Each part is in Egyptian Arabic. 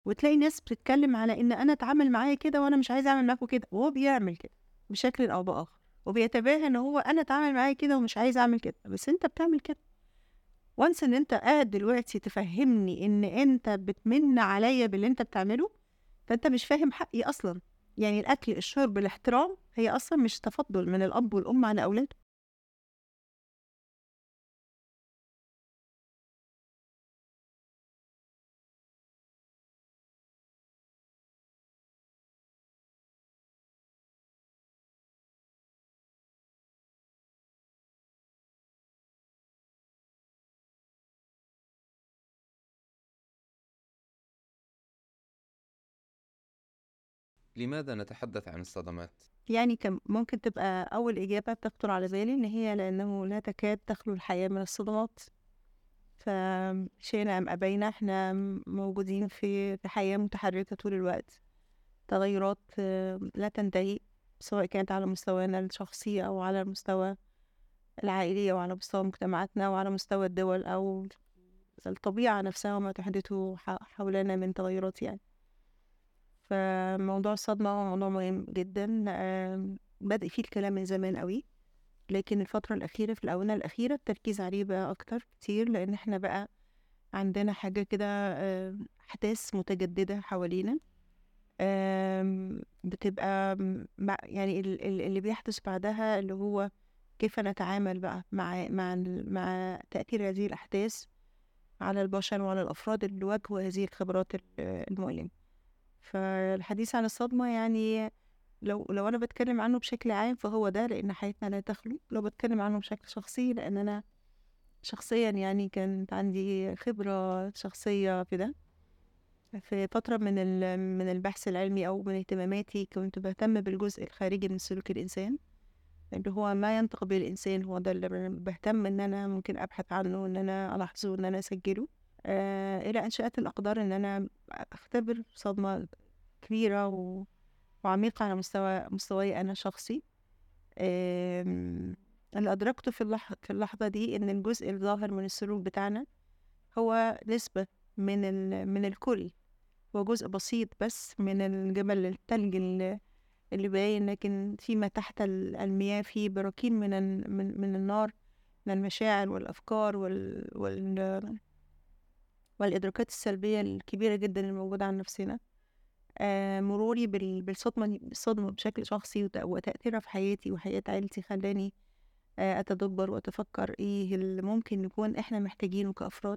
وتلاقي ناس بتتكلم على إن أنا اتعامل معايا كده وأنا مش عايز أعمل معاكم كده، وهو بيعمل كده بشكلٍ أو بآخر، وبيتباهى إن هو أنا اتعامل معايا كده ومش عايز أعمل كده، بس أنت بتعمل كده. once إن أنت قاعد دلوقتي تفهمني إن أنت بتمِن عليَّ باللي أنت بتعمله، فأنت مش فاهم حقي أصلًا، يعني الأكل، الشرب، الاحترام هي أصلًا مش تفضُّل من الأب والأم على أولادهم. لماذا نتحدث عن الصدمات؟ يعني كان ممكن تبقى أول إجابة بتخطر على بالي إن هي لأنه لا تكاد تخلو الحياة من الصدمات، فشئنا أم أبينا إحنا موجودين في في حياة متحركة طول الوقت، تغيرات لا تنتهي، سواء كانت على مستوانا الشخصي أو على المستوى العائلي أو على مستوى مجتمعاتنا أو على مستوى الدول أو الطبيعة نفسها وما تحدثه ح حولنا من تغيرات يعني. فموضوع الصدمة هو موضوع مهم جدًا، آمم بادئ فيه الكلام من زمان أوي، لكن الفترة الأخيرة في الآونة الأخيرة التركيز عليه بقى أكتر كتير، لإن إحنا بقى عندنا حاجة كده آآ أحداث متجددة حوالينا، آمم بتبقى مع يعني ال ال اللي بيحدث بعدها اللي هو كيف نتعامل بقى مع مع ال مع تأثير هذه الأحداث على البشر وعلى الأفراد اللي واجهوا هذه الخبرات ال المؤلمة. فالحديث عن الصدمة يعني لو لو أنا باتكلم عنه بشكل عام فهو ده، لإن حياتنا لا تخلو، لو باتكلم عنه بشكل شخصي لإن أنا شخصيًا يعني كانت عندي خبرة شخصية في ده. في فترة من ال من البحث العلمي أو من اهتماماتي كنت باهتم بالجزء الخارجي من سلوك الإنسان، اللي هو ما ينطق به الإنسان هو ده اللي باهتم إن أنا ممكن أبحث عنه، إن أنا ألاحظه، إن أنا أسجله، آآ إلى أن شاءت الأقدار إن أنا أختبر صدمة كبيرة و وعميقة على مستوى مستواي أنا الشخصي. آمم اللي أدركته في اللح في اللحظة دي إن الجزء الظاهر من السلوك بتاعنا هو نسبة من ال من الكل، هو جزء بسيط بس من الجبل التلج ال اللي باين، لكن فيما تحت ال المياه في براكين من ال من من النار، من المشاعر والأفكار وال وال والإدراكات السلبية الكبيرة جدًا الموجودة عن نفسنا. آآ مروري بال بالصدمة دي بالصدمة بشكل شخصي وت وتأثيرها في حياتي وحياة عيلتي خلّاني آآ أتدبّر وأتفكّر إيه اللي ممكن نكون إحنا محتاجينه كأفراد،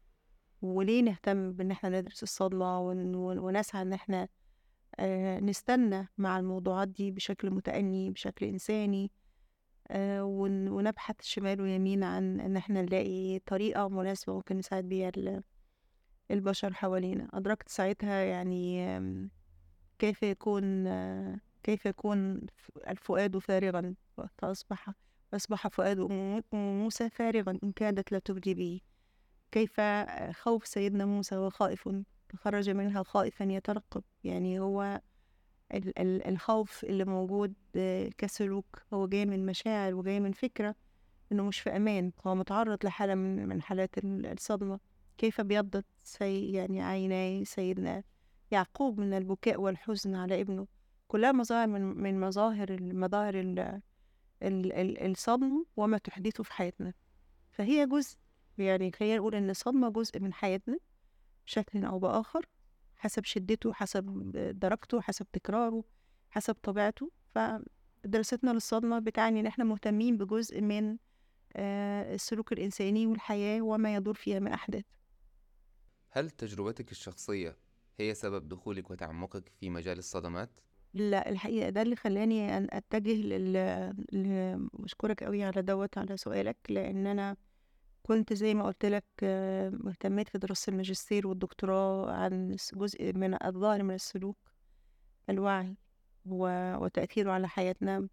وليه نهتم بإن إحنا ندرس الصدمة ون ونسعى إن إحنا آآ نستنى مع الموضوعات دي بشكل متأني، بشكل إنساني، آآ ون ونبحث شمال ويمين عن إن إحنا نلاقي طريقة مناسبة ممكن نساعد بيها ال البشر حوالينا. أدركت ساعتها يعني آمم كيف يكون كيف يكون ف الفؤاد فارغًا فأصبح أصبح فؤاد م موسى فارغًا إن كادت لتبدي به. كيف خوف سيدنا موسى وهو خائف فخرج منها خائفًا يترقب، يعني هو ال ال الخوف اللي موجود كسلوك هو جاي من مشاعر وجاي من فكرة إنه مش في أمان، هو متعرّض لحالة من من حالات ال الصدمة. كيف ابيضت سي يعني عيناي سيدنا يعقوب من البكاء والحزن على ابنه، كلها مظاهر من من مظاهر ال مظاهر ال ال ال الصدمة وما تحدثه في حياتنا. فهي جزء يعني خلّينا نقول إن الصدمة جزء من حياتنا بشكلٍ أو بآخر، حسب شدته، حسب درجته، حسب تكراره، حسب طبيعته. فدراستنا للصدمة بتعني إن إحنا مهتمين بجزء من آآ السلوك الإنساني والحياة وما يدور فيها من أحداث. هل تجربتك الشخصية هي سبب دخولك وتعمقك في مجال الصدمات؟ لأ، الحقيقة ده اللي خلّاني أن أتجه لل ل باشكرك أوي على دوّة على سؤالك، لإن أنا كنت زي ما قُلت لك اهتميت في دراسة الماجستير والدكتوراه عن س جزء من الظاهر من السلوك، الوعي و وتأثيره على حياتنا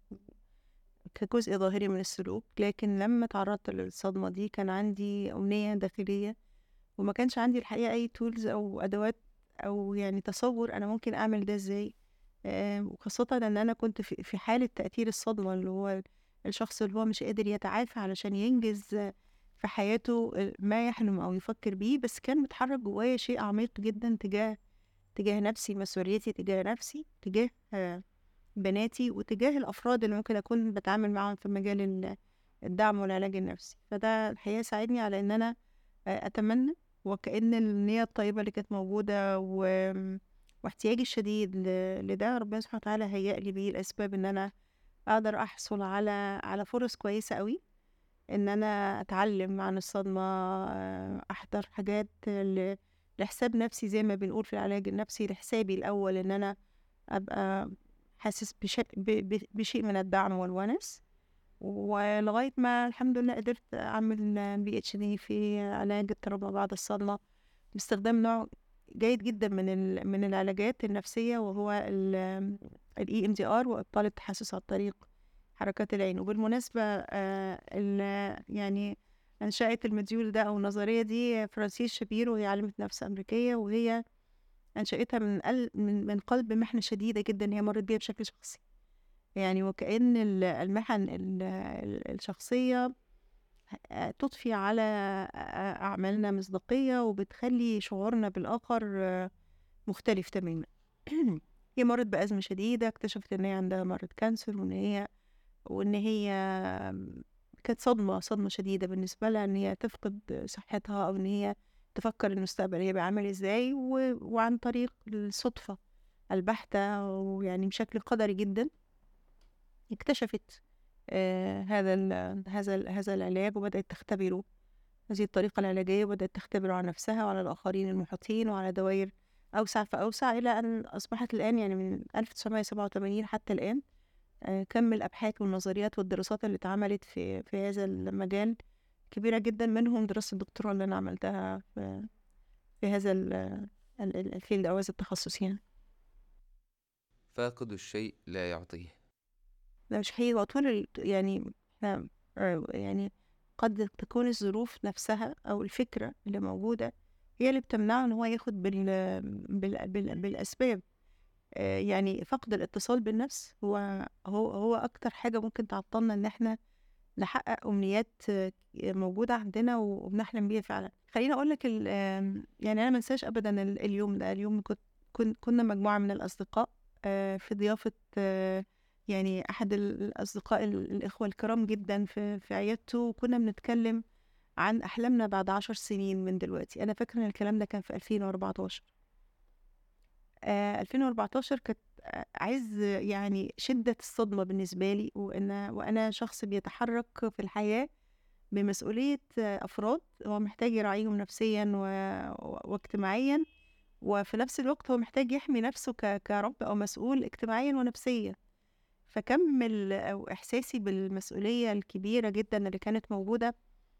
كجزء ظاهري من السلوك، لكن لمّا اتعرّضت للصدمة دي كان عندي أمنية داخلية وما كانش عندي الحقيقة أي tools أو أدوات أو يعني تصوُّر أنا ممكن أعمل ده إزاي، آآ وخاصةً إن أنا كنت في في حالة تأثير الصدمة، اللي هو الشخص اللي هو مش قادر يتعافى علشان ينجز في حياته آآ ما يحلم أو يفكّر بيه، بس كان متحرّك جوايا شيء عميق جدًا تجاه تجاه نفسي مسؤوليتي تجاه نفسي تجاه آه، بناتي وتجاه الأفراد اللي ممكن أكون بتعامل معاهم في مجال ال- الدعم والعلاج النفسي فده الحقيقة ساعدني على إن أنا آه، أتمنى وكأن النية الطيبة اللي كانت موجودة و... واحتياجي الشديد ل... لده ربنا سبحانه وتعالى هيأ لي بيه الأسباب إن أنا أقدر أحصل على على فرص كويسة قوي إن أنا أتعلم عن الصدمة آه، أحضر حاجات ل... لحساب نفسي زي ما بنقول في العلاج النفسي لحسابي الأول إن أنا أبقى حاسس بشيء ب... ب... بشيء من الدعم والونس ولغاية ما الحمد لله قدرت أعمل بي اتش دي في علاج اضطراب بعد الصدمة باستخدام نوع جيد جدا من ال... من العلاجات النفسية وهو ال اي ام دي ار وابطال التحسس عن طريق حركات العين وبالمناسبة آه ال... يعني أنشأت المديول ده أو النظرية دي فرانسيس شابيرو وهي عالمة نفس أمريكية وهي أنشأتها من قلب من, من قلب محنة شديدة جدا هي مرت بيها بشكل شخصي يعني وكأن ال- المحن ال- ال- الشخصية آه، تضفي على آه، أعمالنا مصداقية وبتخلي شعورنا بالآخر آه، مختلف تماما هي مرت بأزمة شديدة اكتشفت إن هي عندها مرض كانسر وإن هي وإن هي آم، كانت صدمة صدمة شديدة بالنسبة لها إن هي تفقد صحتها أو إن هي تفكر المستقبل هيبقى عامل إزاي و... وعن طريق الصدفة البحتة ويعني بشكل قدري جدا اكتشفت آه هذا ال هذا ال هذا العلاج وبدأت تختبره هذه الطريقة العلاجية وبدأت تختبره على نفسها وعلى الآخرين المحيطين وعلى دوائر أوسع فأوسع إلى أن أصبحت الآن يعني من 1987 حتى الآن آه، كم الأبحاث والنظريات والدراسات اللي اتعملت في في هذا المجال كبيرة جدا منهم دراسة الدكتوراه اللي أنا عملتها في, في هذا ال- ال- ال- الفيلد أو هذا التخصص يعني فاقد الشيء لا يعطيه ده مش حقيقي هو طول ال- يعني احنا آه، يعني قد تكون الظروف نفسها أو الفكرة اللي موجودة هي اللي بتمنعه إن هو ياخد بال بال بال بالأسباب آه، يعني فقد الاتصال بالنفس هو هو هو أكتر حاجة ممكن تعطلنا إن احنا نحقق أمنيات آه، موجودة عندنا وبنحلم بيها فعلا خليني أقول لك ال- آم، يعني أنا منساش أبدا ال- اليوم ده اليوم كنت كن- كنا مجموعة من الأصدقاء آه، في ضيافة آه، يعني أحد ال- الأصدقاء ال- الإخوة الكرام جدا في في عيادته وكنا بنتكلم عن أحلامنا بعد عشر سنين من دلوقتي أنا فاكرة إن الكلام ده كان في 2014 آه 2014 كانت آه، عز يعني شدة الصدمة بالنسبة لي وإن وأنا شخص بيتحرك في الحياة بمسؤولية آه، أفراد هو محتاج يراعيهم نفسيا و... و- واجتماعيا وفي نفس الوقت هو محتاج يحمي نفسه ك... كرب أو مسؤول اجتماعيا ونفسيا فكم ال... أو إحساسي بالمسؤولية الكبيرة جدا اللي كانت موجودة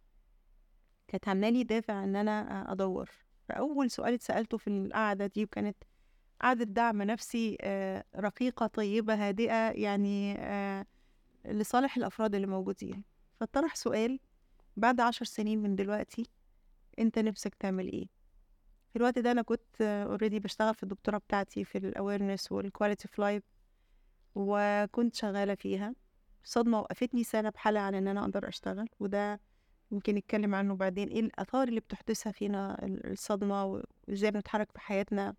كانت عاملة لي دافع إن أنا أدور فأول سؤال اتسألته في القعدة دي وكانت قعدة دعم نفسي آه، رقيقة طيبة هادئة يعني آه، لصالح الأفراد اللي موجودين فطرح سؤال بعد عشر سنين من دلوقتي أنت نفسك تعمل إيه؟ في الوقت ده أنا كنت اوريدي بشتغل في الدكتوراه بتاعتي في الأويرنس والكواليتي اوف لايف وكنت شغالة فيها صدمة وقفتني سنة بحالة عن إن أنا أقدر أشتغل وده ممكن نتكلم عنه بعدين إيه الآثار اللي بتحدثها فينا ال- الصدمة وإزاي بنتحرك في حياتنا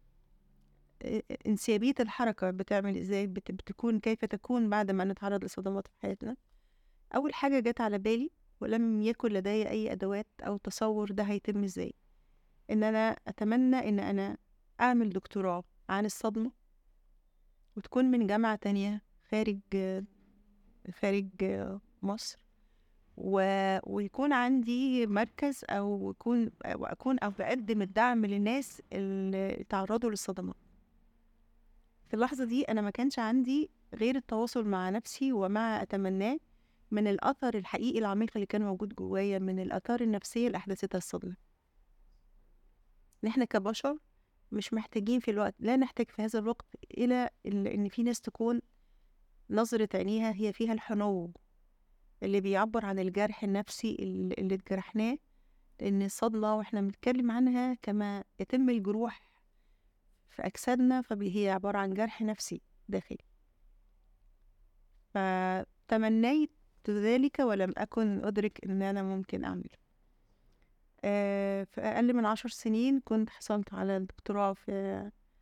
انسيابية الحركة بتعمل ازاي بت- بتكون كيف تكون بعد ما نتعرض لصدمات في حياتنا أول حاجة جت على بالي ولم يكن لدي أي أدوات أو تصور ده هيتم ازاي إن أنا أتمنى إن أنا أعمل دكتوراه عن الصدمة وتكون من جامعة تانية خارج خارج مصر و... ويكون عندي مركز أو يكون وأكون أو بقدم الدعم للناس اللي تعرضوا للصدمات في اللحظة دي أنا ما كانش عندي غير التواصل مع نفسي ومع أتمناه من الأثر الحقيقي العميق اللي كان موجود جوايا من الآثار النفسية اللي أحدثتها الصدمة إن إحنا كبشر مش محتاجين في الوقت لا نحتاج في هذا الوقت إلى ال- إن في ناس تكون نظرة عينيها هي فيها الحنو اللي بيعبر عن الجرح النفسي اللي اللي اتجرحناه لأن الصدمة وإحنا بنتكلم عنها كما يتم الجروح في أجسادنا فهي عبارة عن جرح نفسي داخلي فتمنيت ذلك ولم أكن أدرك إن أنا ممكن أعمله آه، في أقل من عشر سنين كنت حصلت على الدكتوراه في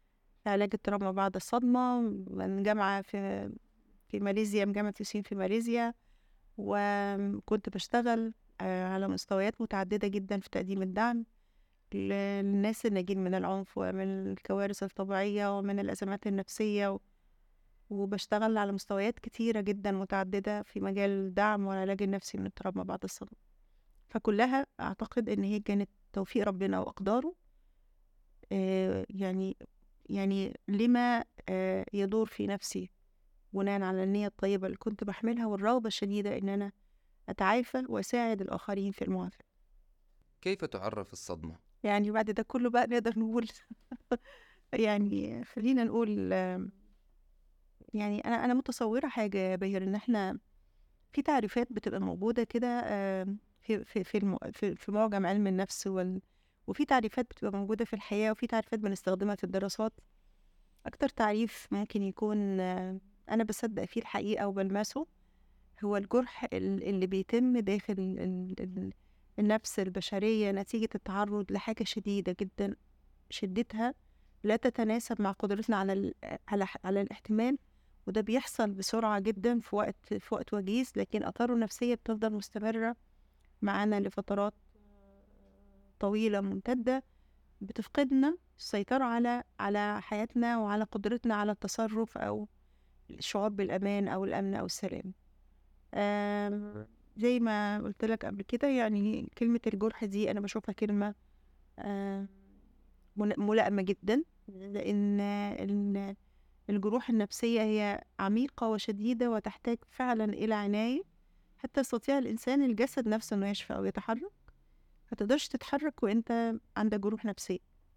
في علاج التراما بعد الصدمة من جامعة في في ماليزيا من جامعة يوسين في ماليزيا وكنت بشتغل آه، على مستويات متعددة جدا في تقديم الدعم للناس الناجين من العنف ومن الكوارث الطبيعية ومن الأزمات النفسية و... وبشتغل على مستويات كتيرة جدا متعددة في مجال الدعم والعلاج النفسي من التراما بعد الصدمة فكلها أعتقد إن هي كانت توفيق ربنا وأقداره آه، يعني يعني لما آه، يدور في نفسي بناء على النية الطيبة اللي كنت بحملها والرغبة الشديدة إن أنا أتعافى وأساعد الآخرين في المعافاة كيف تعرف الصدمة؟ يعني بعد ده كله بقى نقدر نقول يعني خلينا نقول آم، يعني أنا أنا متصورة حاجة يا بهير إن إحنا في تعريفات بتبقى موجودة كده آم، في في في الم- في في معجم علم النفس وال وفي تعريفات بتبقى موجودة في الحياة وفي تعريفات بنستخدمها في الدراسات أكتر تعريف ممكن يكون آه، أنا بصدق فيه الحقيقة وبلمسه هو الجرح ال- اللي بيتم داخل ال- ال- ال- النفس البشرية نتيجة التعرض لحاجة شديدة جدا شدتها لا تتناسب مع قدرتنا على ال- على ح- على الاحتمال وده بيحصل بسرعة جدا في وقت في وقت وجيز لكن آثاره النفسية بتفضل مستمرة معانا لفترات طويلة ممتدة بتفقدنا السيطرة على على حياتنا وعلى قدرتنا على التصرف أو الشعور بالأمان أو الأمن أو السلام آم، زي ما قلت لك قبل كده يعني كلمة الجرح دي أنا بشوفها كلمة آم، مل- ملائمة جدا لأن ال- الجروح النفسية هي عميقة وشديدة وتحتاج فعلا إلى عناية حتى يستطيع الإنسان الجسد نفسه إنه يشفى أو يتحرك متقدرش تتحرك وأنت عندك جروح نفسية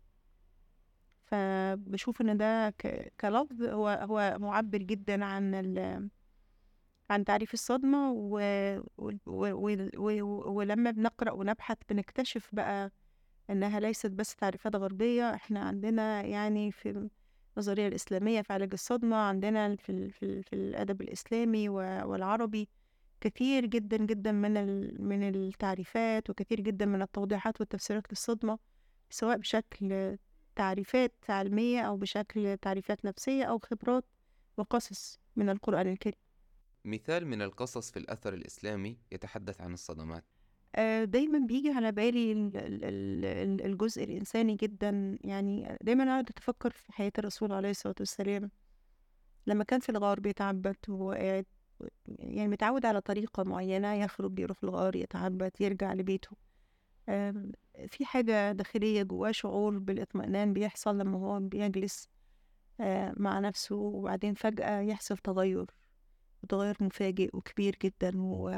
فبشوف إن ده ك- كلفظ هو هو معبر جدا عن ال عن تعريف الصدمة و... و... و... و... و... ولما بنقرأ ونبحث بنكتشف بقى إنها ليست بس تعريفات غربية إحنا عندنا يعني في النظرية الإسلامية في علاج الصدمة عندنا في ال... في, ال... في الأدب الإسلامي و... والعربي كثير جدا جدا من ال... من التعريفات وكثير جدا من التوضيحات والتفسيرات للصدمة سواء بشكل تعريفات علمية أو بشكل تعريفات نفسية أو خبرات وقصص من القرآن الكريم مثال من القصص في الأثر الإسلامي يتحدث عن الصدمات آه، دايما بيجي على بالي ال- ال- ال- ال- الجزء الإنساني جدا يعني دايما أقعد أتفكر في حياة الرسول عليه الصلاة والسلام لما كان في الغار بيتعبد وهو قاعد يعني متعود على طريقة معينة يخرج يروح الغار يتعبد يرجع لبيته آم، في حاجة داخلية جواه شعور بالإطمئنان بيحصل لما هو بيجلس آه، مع نفسه وبعدين فجأة يحصل تغير تغير مفاجئ وكبير جدا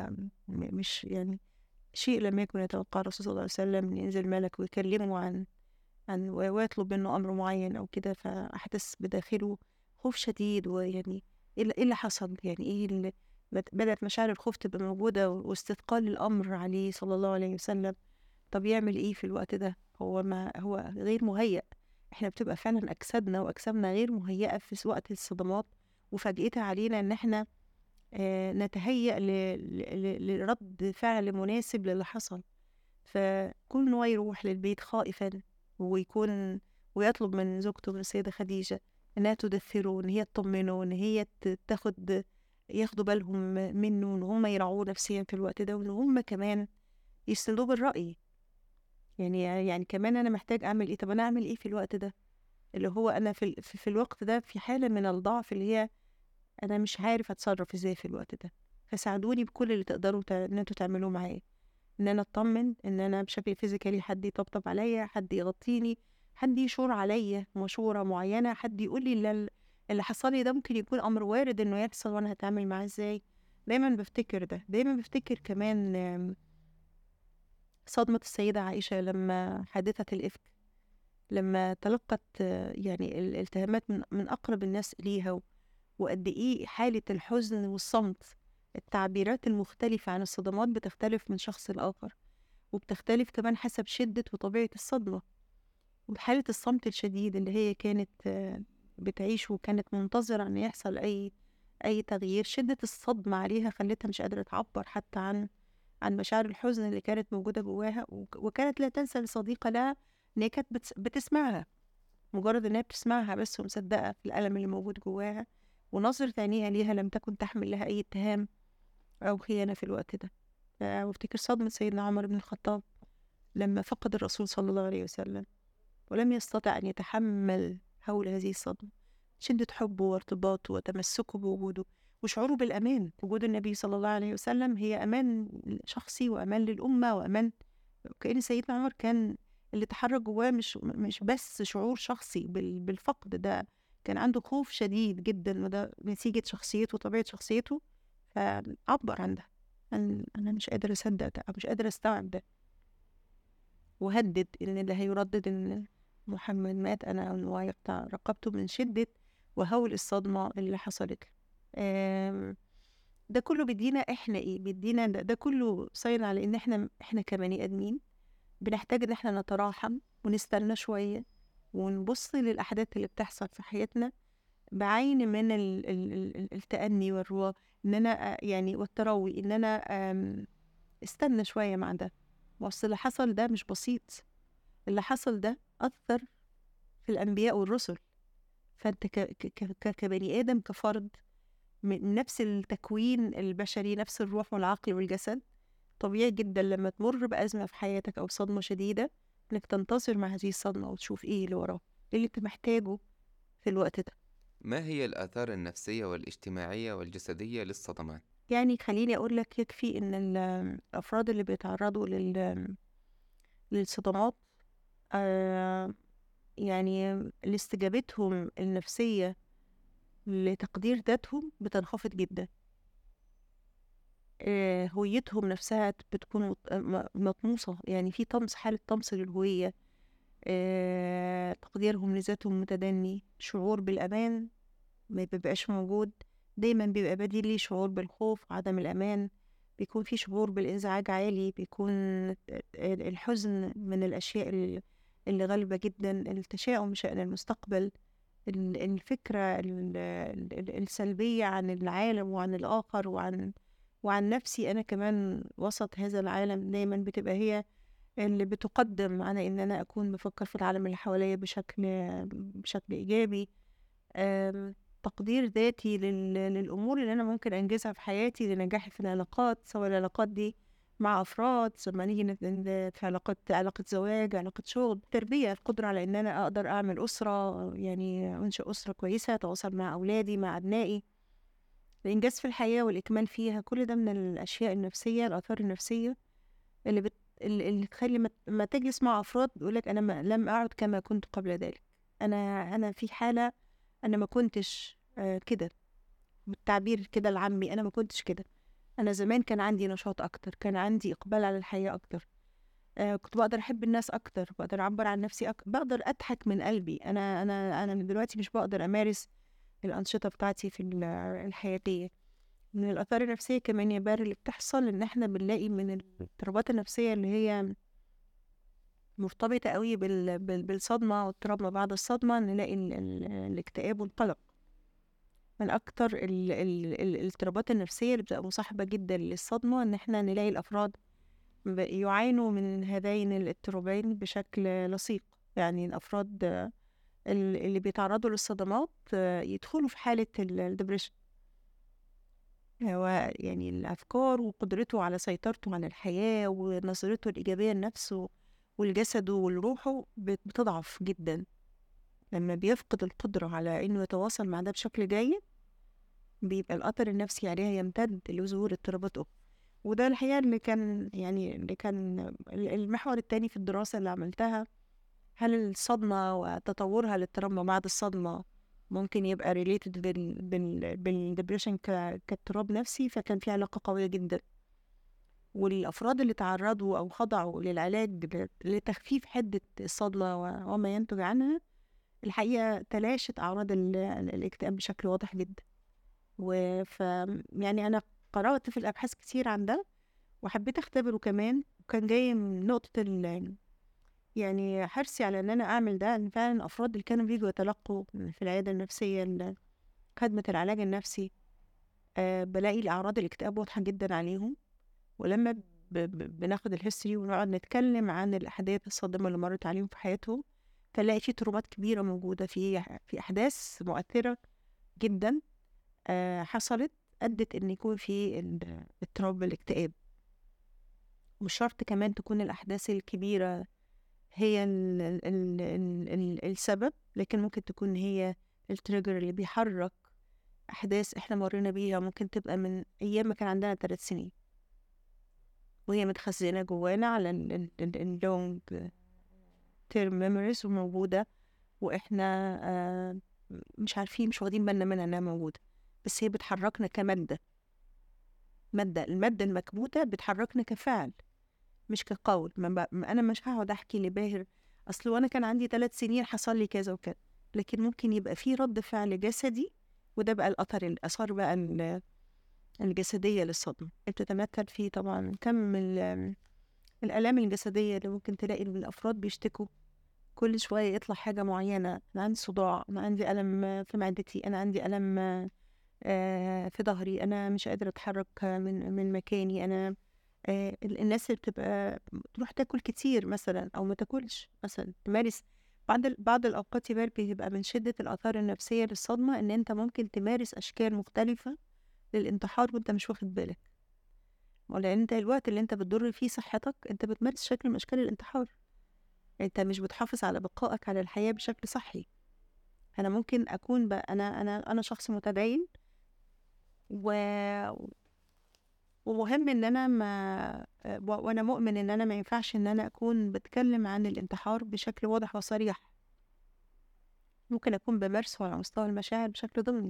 ومش يعني شيء لم يكن يتوقع الرسول صلى الله عليه وسلم إن ينزل ملك ويكلمه عن عن ويطلب منه أمر معين أو كده فأحدث بداخله خوف شديد ويعني إيه اللي إيه اللي حصل يعني إيه اللي بد- بدأت مشاعر الخوف تبقى موجودة واستثقال الأمر عليه صلى الله عليه وسلم طب يعمل إيه في الوقت ده هو ما هو غير مهيأ إحنا بتبقى فعلا أجسادنا وأجسامنا غير مهيئة في وقت الصدمات وفجأتها علينا إن إحنا آه، نتهيأ ل- ل- ل- لرد فعل مناسب للي حصل فكون إن هو يروح للبيت خائفا ويكون ويطلب من زوجته من السيدة خديجة إنها تدثره إن هي تطمنه إن هي ت- تاخد ياخدوا بالهم منه إن هم يراعوه نفسيا في الوقت ده وإن هم كمان يسندوه بالرأي يعني يعني كمان أنا محتاج أعمل إيه طب أنا أعمل إيه في الوقت ده اللي هو أنا في, ال- في, في الوقت ده في حالة من الضعف اللي هي أنا مش عارف أتصرف إزاي في الوقت ده فساعدوني بكل اللي تقدروا تع- إن انتوا تعملوه معايا إن أنا أطمن إن أنا بشكل فيزيكالي حد يطبطب عليا حد يغطيني حد يشور عليا مشورة معينة حد يقول لي اللي, اللي حصل لي ده ممكن يكون أمر وارد إنه يحصل وأنا هتعامل معاه إزاي دايما بفتكر ده دايما بفتكر كمان آم، صدمة السيدة عائشة لما حادثة الإفك لما تلقت آه، يعني ال- الاتهامات من من أقرب الناس إليها و- وقد إيه حالة الحزن والصمت التعبيرات المختلفة عن الصدمات بتختلف من شخص لآخر وبتختلف كمان حسب شدة وطبيعة الصدمة وحالة الصمت الشديد اللي هي كانت آه، بتعيشه وكانت منتظرة إن يحصل أي أي تغيير شدة الصدمة عليها خلتها مش قادرة تعبر حتى عن عن مشاعر الحزن اللي كانت موجودة جواها وك- وكانت لا تنسى لصديقة لها إن هي كانت بتس- بتسمعها مجرد إنها بتسمعها بس ومصدقة في الألم اللي موجود جواها ونظرة عينيها ليها لم تكن تحمل لها أي اتهام أو خيانة في الوقت ده وافتكر صدمة سيدنا عمر بن الخطاب لما فقد الرسول صلى الله عليه وسلم ولم يستطع أن يتحمل هول هذه الصدمة شدة حبه وارتباطه وتمسكه بوجوده وشعوره بالأمان وجود النبي صلى الله عليه وسلم هي أمان شخصي وأمان للأمة وأمان كأن سيدنا عمر كان اللي تحرك جواه مش مش بس شعور شخصي بالفقد ده كان عنده خوف شديد جدا وده نتيجة شخصيته وطبيعة شخصيته فعبر عن ده أنا مش قادر أصدق ده أو مش قادر أستوعب ده وهدد إن اللي هيردد إن محمد مات أنا ويقطع رقبته من شدة وهول الصدمة اللي حصلت له ده كله بيدينا إحنا إيه بيدينا ده, ده كله صاير على إن إحنا إحنا كبني آدمين بنحتاج إن إحنا نتراحم ونستنى شوية ونبص للأحداث اللي بتحصل في حياتنا بعين من ال ال ال التأني والروا إن أنا يعني والتروي إن أنا استنى شوية مع ده بس اللي حصل ده مش بسيط اللي حصل ده أثر في الأنبياء والرسل فأنت كبني آدم كفرد من نفس التكوين البشري نفس الروح والعقل والجسد طبيعي جدا لما تمر بأزمة في حياتك أو صدمة شديدة إنك تنتصر مع هذه الصدمة وتشوف إيه اللي وراه إيه اللي أنت محتاجه في الوقت ده ما هي الآثار النفسية والاجتماعية والجسدية للصدمات؟ يعني خليني أقول لك يكفي إن الأفراد اللي بيتعرضوا لل للصدمات آه يعني استجابتهم النفسية لتقدير ذاتهم بتنخفض جدا آه هويتهم نفسها بتكون مطموسة يعني في طمس حالة طمس للهوية آه تقديرهم لذاتهم متدني شعور بالأمان ما بيبقاش موجود دايما بيبقى بديل لي شعور بالخوف عدم الأمان بيكون في شعور بالإنزعاج عالي بيكون الحزن من الأشياء اللي غالبة جدا التشاؤم بشأن المستقبل الفكرة السلبية عن العالم وعن الآخر وعن وعن نفسي أنا كمان وسط هذا العالم دايما بتبقى هي اللي بتقدم على إن أنا أكون بفكر في العالم اللي حواليا بشكل بشكل إيجابي تقدير ذاتي للأمور اللي أنا ممكن أنجزها في حياتي لنجاحي في العلاقات سواء العلاقات دي مع أفراد لما نيجي في علاقات علاقة زواج علاقة شغل تربية القدرة على إن أنا أقدر أعمل أسرة يعني أنشئ أسرة كويسة أتواصل مع أولادي مع أبنائي الإنجاز في الحياة والإكمال فيها كل ده من الأشياء النفسية الآثار النفسية اللي بت... اللي تخلي ما تجلس مع أفراد يقولك أنا ما... لم أعد كما كنت قبل ذلك أنا أنا في حالة أنا ما كنتش آه كده بالتعبير كده العامي أنا ما كنتش كده أنا زمان كان عندي نشاط أكتر كان عندي إقبال على الحياة أكتر آه كنت بقدر أحب الناس أكتر بقدر أعبر عن نفسي أكتر بقدر أضحك من قلبي أنا أنا أنا دلوقتي مش بقدر أمارس الأنشطة بتاعتي في الحياتية من الآثار النفسية كمان يا بار اللي بتحصل إن إحنا بنلاقي من الاضطرابات النفسية اللي هي مرتبطة قوي بالصدمة واضطراب ما بعد الصدمة نلاقي الاكتئاب والقلق من أكتر الاضطرابات النفسية اللي بتبقى مصاحبة جدا للصدمة إن إحنا نلاقي الأفراد يعانوا من هذين الاضطرابين بشكل لصيق يعني الأفراد اللي بيتعرضوا للصدمات يدخلوا في حالة الدبريشن هو يعني الأفكار وقدرته على سيطرته على الحياة ونظرته الإيجابية لنفسه ولجسده ولروحه بتضعف جدا لما بيفقد القدرة على إنه يتواصل مع ده بشكل جيد بيبقى الأثر النفسي عليها يمتد لظهور اضطرابات أخرى وده الحقيقة اللي كان يعني اللي كان المحور التاني في الدراسة اللي عملتها هل الصدمة وتطورها للاضطراب ما بعد الصدمة ممكن يبقى ريليتد بال بال بالدبريشن كاضطراب نفسي فكان في علاقة قوية جدا والأفراد اللي تعرضوا أو خضعوا للعلاج لتخفيف حدة الصدمة وما ينتج عنها الحقيقة تلاشت أعراض الاكتئاب بشكل واضح جدا وف يعني أنا قرأت في الأبحاث كتير عن ده وحبيت أختبره كمان وكان جاي من نقطة ال يعني حرصي على إن أنا أعمل ده إن فعلا الأفراد اللي كانوا بيجوا يتلقوا في العيادة النفسية خدمة العلاج النفسي أه بلاقي الأعراض الاكتئاب واضحة جدا عليهم ولما ب... ب... بناخد الهيستوري ونقعد نتكلم عن الأحداث الصادمة اللي مرت عليهم في حياتهم فنلاقي في ترومات كبيرة موجودة في في أحداث مؤثرة جدا آه، حصلت أدت إن يكون في ال- اضطراب الاكتئاب مش شرط كمان تكون الأحداث الكبيرة هي ال ال ال ال ال السبب لكن ممكن تكون هي التريجر اللي بيحرك أحداث إحنا مرينا بيها ممكن تبقى من أيام ما كان عندنا ثلاث سنين وهي متخزنة جوانا على اللونج تيرم ميموريز وموجودة وإحنا آه، مش عارفين مش واخدين بالنا منها إنها موجودة بس هي بتحركنا كمادة مادة المادة المكبوتة بتحركنا كفعل مش كقول ما ب... ما أنا مش هقعد أحكي لباهر أصل وأنا كان عندي ثلاث سنين حصل لي كذا وكذا لكن ممكن يبقى في رد فعل جسدي وده بقى الأثر الآثار بقى ال- الجسدية للصدمة بتتمثل في طبعا كم ال- الآلام الجسدية اللي ممكن تلاقي إن الأفراد بيشتكوا كل شوية يطلع حاجة معينة أنا عندي صداع أنا عندي ألم في معدتي أنا عندي ألم آه، في ظهري أنا مش قادرة أتحرك من من مكاني أنا آه، ال- الناس اللي بتبقى تروح تاكل كتير مثلا أو ما تاكلش مثلا تمارس بعض ال- بعض الأوقات يبقى بيبقى من شدة الآثار النفسية للصدمة إن أنت ممكن تمارس أشكال مختلفة للانتحار وأنت مش واخد بالك ولأن أنت الوقت اللي أنت بتضر فيه صحتك أنت بتمارس شكل من أشكال الانتحار أنت مش بتحافظ على بقائك على الحياة بشكل صحي أنا ممكن أكون بقى أنا أنا أنا شخص متدين و... ومهم ان انا ما و- وانا مؤمن ان انا ما ينفعش ان انا اكون بتكلم عن الانتحار بشكل واضح وصريح ممكن اكون بمارسه على مستوى المشاعر بشكل ضمني